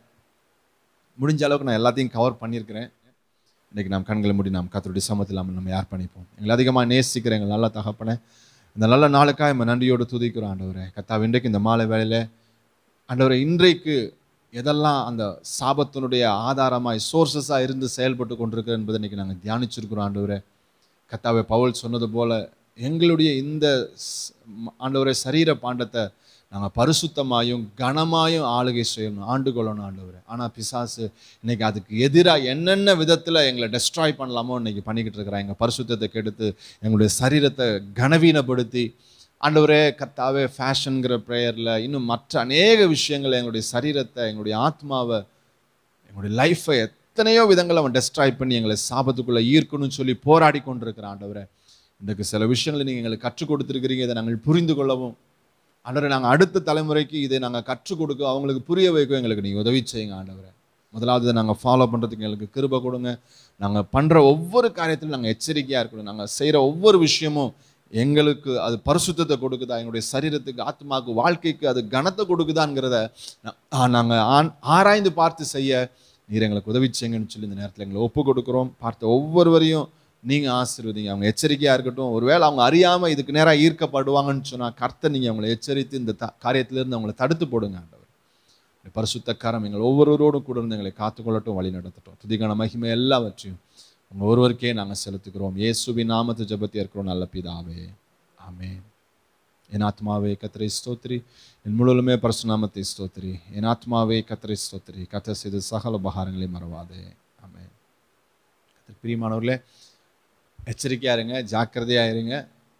முடிஞ்ச அளவுக்கு நான் எல்லாத்தையும் கவர் பண்ணியிருக்கிறேன் இன்றைக்கி நாம் கண்களை மூடி நாம் கத்தருடைய சமத்தில் நம்ம நம்ம யார் பண்ணிப்போம் எங்களை அதிகமாக நேசிக்கிற எங்கள் நல்ல தகப்பனே இந்த நல்ல நாளுக்காக நம்ம நன்றியோடு துதிக்கிறோம் ஆண்டவரே கத்தாவை இன்றைக்கு இந்த மாலை வேளையில் ஆண்டவரே இன்றைக்கு எதெல்லாம் அந்த சாபத்தினுடைய ஆதாரமாய் சோர்சஸாக இருந்து செயல்பட்டு கொண்டிருக்கு என்பதை இன்றைக்கி நாங்கள் தியானிச்சிருக்கிறோம் ஆண்டவரே கத்தாவை பவுல் சொன்னது போல எங்களுடைய இந்த ஸ்- ம- ஆண்டவரே சரீர பாண்டத்தை நாங்கள் பரிசுத்தமாயும் கனமாயும் ஆளுகை செய்யணும் ஆண்டு கொள்ளணும் ஆண்டவரே ஆனால் பிசாசு இன்னைக்கு அதுக்கு எதிராக என்னென்ன விதத்தில் எங்களை டெஸ்ட்ராய் பண்ணலாமோ இன்னைக்கு பண்ணிக்கிட்டு இருக்கிறாங்க எங்கள் பரிசுத்தத்தை கெடுத்து எங்களுடைய சரீரத்தை கனவீனப்படுத்தி ஆண்டவரே கர்த்தாவே ஃபேஷனுங்கிற ப்ரேயரில் இன்னும் மற்ற அநேக விஷயங்கள் எங்களுடைய சரீரத்தை எங்களுடைய ஆத்மாவை எங்களுடைய லைஃப்பை எத்தனையோ விதங்கள் அவன் டெஸ்ட்ராய் பண்ணி எங்களை சாபத்துக்குள்ளே ஈர்க்கணும்னு சொல்லி போராடி கொண்டிருக்கிறான் ஆண்டவரே இன்றைக்கு சில விஷயங்களை நீங்கள் எங்களுக்கு கற்றுக் கொடுத்துருக்கிறீங்க இதை நாங்கள் புரிந்து கொள்ளவும் ஆண்டவரே நாங்கள் அடுத்த தலைமுறைக்கு இதை நாங்கள் கற்றுக் கொடுக்க அவங்களுக்கு புரிய வைக்க எங்களுக்கு நீங்கள் உதவி செய்யுங்க ஆண்டவரே முதலாவது இதை நாங்கள் ஃபாலோ பண்ணுறதுக்கு எங்களுக்கு கிருபை கொடுங்க நாங்கள் பண்ணுற ஒவ்வொரு காரியத்திலும் நாங்கள் எச்சரிக்கையாக இருக்கணும் நாங்கள் செய்கிற ஒவ்வொரு விஷயமும் எங்களுக்கு அது பரிசுத்தத்தை கொடுக்குதா எங்களுடைய சரீரத்துக்கு ஆத்மாவுக்கு வாழ்க்கைக்கு அது கனத்தை கொடுக்குதாங்கிறத நாங்கள் ஆன் ஆராய்ந்து பார்த்து செய்ய நீர் எங்களுக்கு உதவி செய்யுங்கன்னு சொல்லி இந்த நேரத்தில் எங்களை ஒப்பு கொடுக்குறோம் பார்த்த ஒவ்வொருவரையும் நீங்கள் ஆசீர்வதிங்க அவங்க எச்சரிக்கையாக இருக்கட்டும் ஒருவேளை அவங்க அறியாமல் இதுக்கு நேராக ஈர்க்கப்படுவாங்கன்னு சொன்னால் கர்த்தர் நீங்கள் அவங்களை எச்சரித்து இந்த த காரியத்திலிருந்து அவங்களை தடுத்து போடுங்க ஆண்டவர் இந்த பரிசுத்தக்காரம் எங்கள் ஒவ்வொருவரோடும் கூட இருந்து எங்களை காத்துக்கொள்ளட்டும் வழி நடத்தட்டும் துதிக்கான மகிமை எல்லாவற்றையும் உங்கள் ஒருவருக்கே நாங்கள் செலுத்துகிறோம் இயேசுவின் நாமத்து ஜெபத்தை இருக்கிறோம் நல்ல பிதாவே ஆமென் என் ஆத்மாவே கத்திரை ஸ்தோத்திரி என் முழுவதுமே பரசுநாமத்தை ஸ்தோத்திரி என் ஆத்மாவே கத்திரை ஸ்தோத்திரி கத்த செய்து சகல உபகாரங்களை மறவாதே ஆமென் கர்த்தர் பிரியமானவர்களே எச்சரிக்கையா இருங்க ஜாக்கிரதையா இருங்க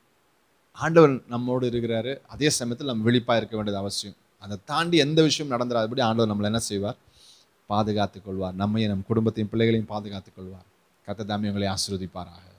ஆண்டவர் நம்மோடு இருக்கிறாரு அதே சமயத்தில் நம்ம விழிப்பா இருக்க வேண்டியது அவசியம் அதை தாண்டி எந்த விஷயம் நடந்துடாதபடி ஆண்டவர் நம்மளை என்ன செய்வார் பாதுகாத்துக் கொள்வார் நம்மையும் நம் குடும்பத்தையும் பிள்ளைகளையும் பாதுகாத்துக் கொள்வார் கத்த தாமி உங்களை ஆசீர்வதிப்பாராக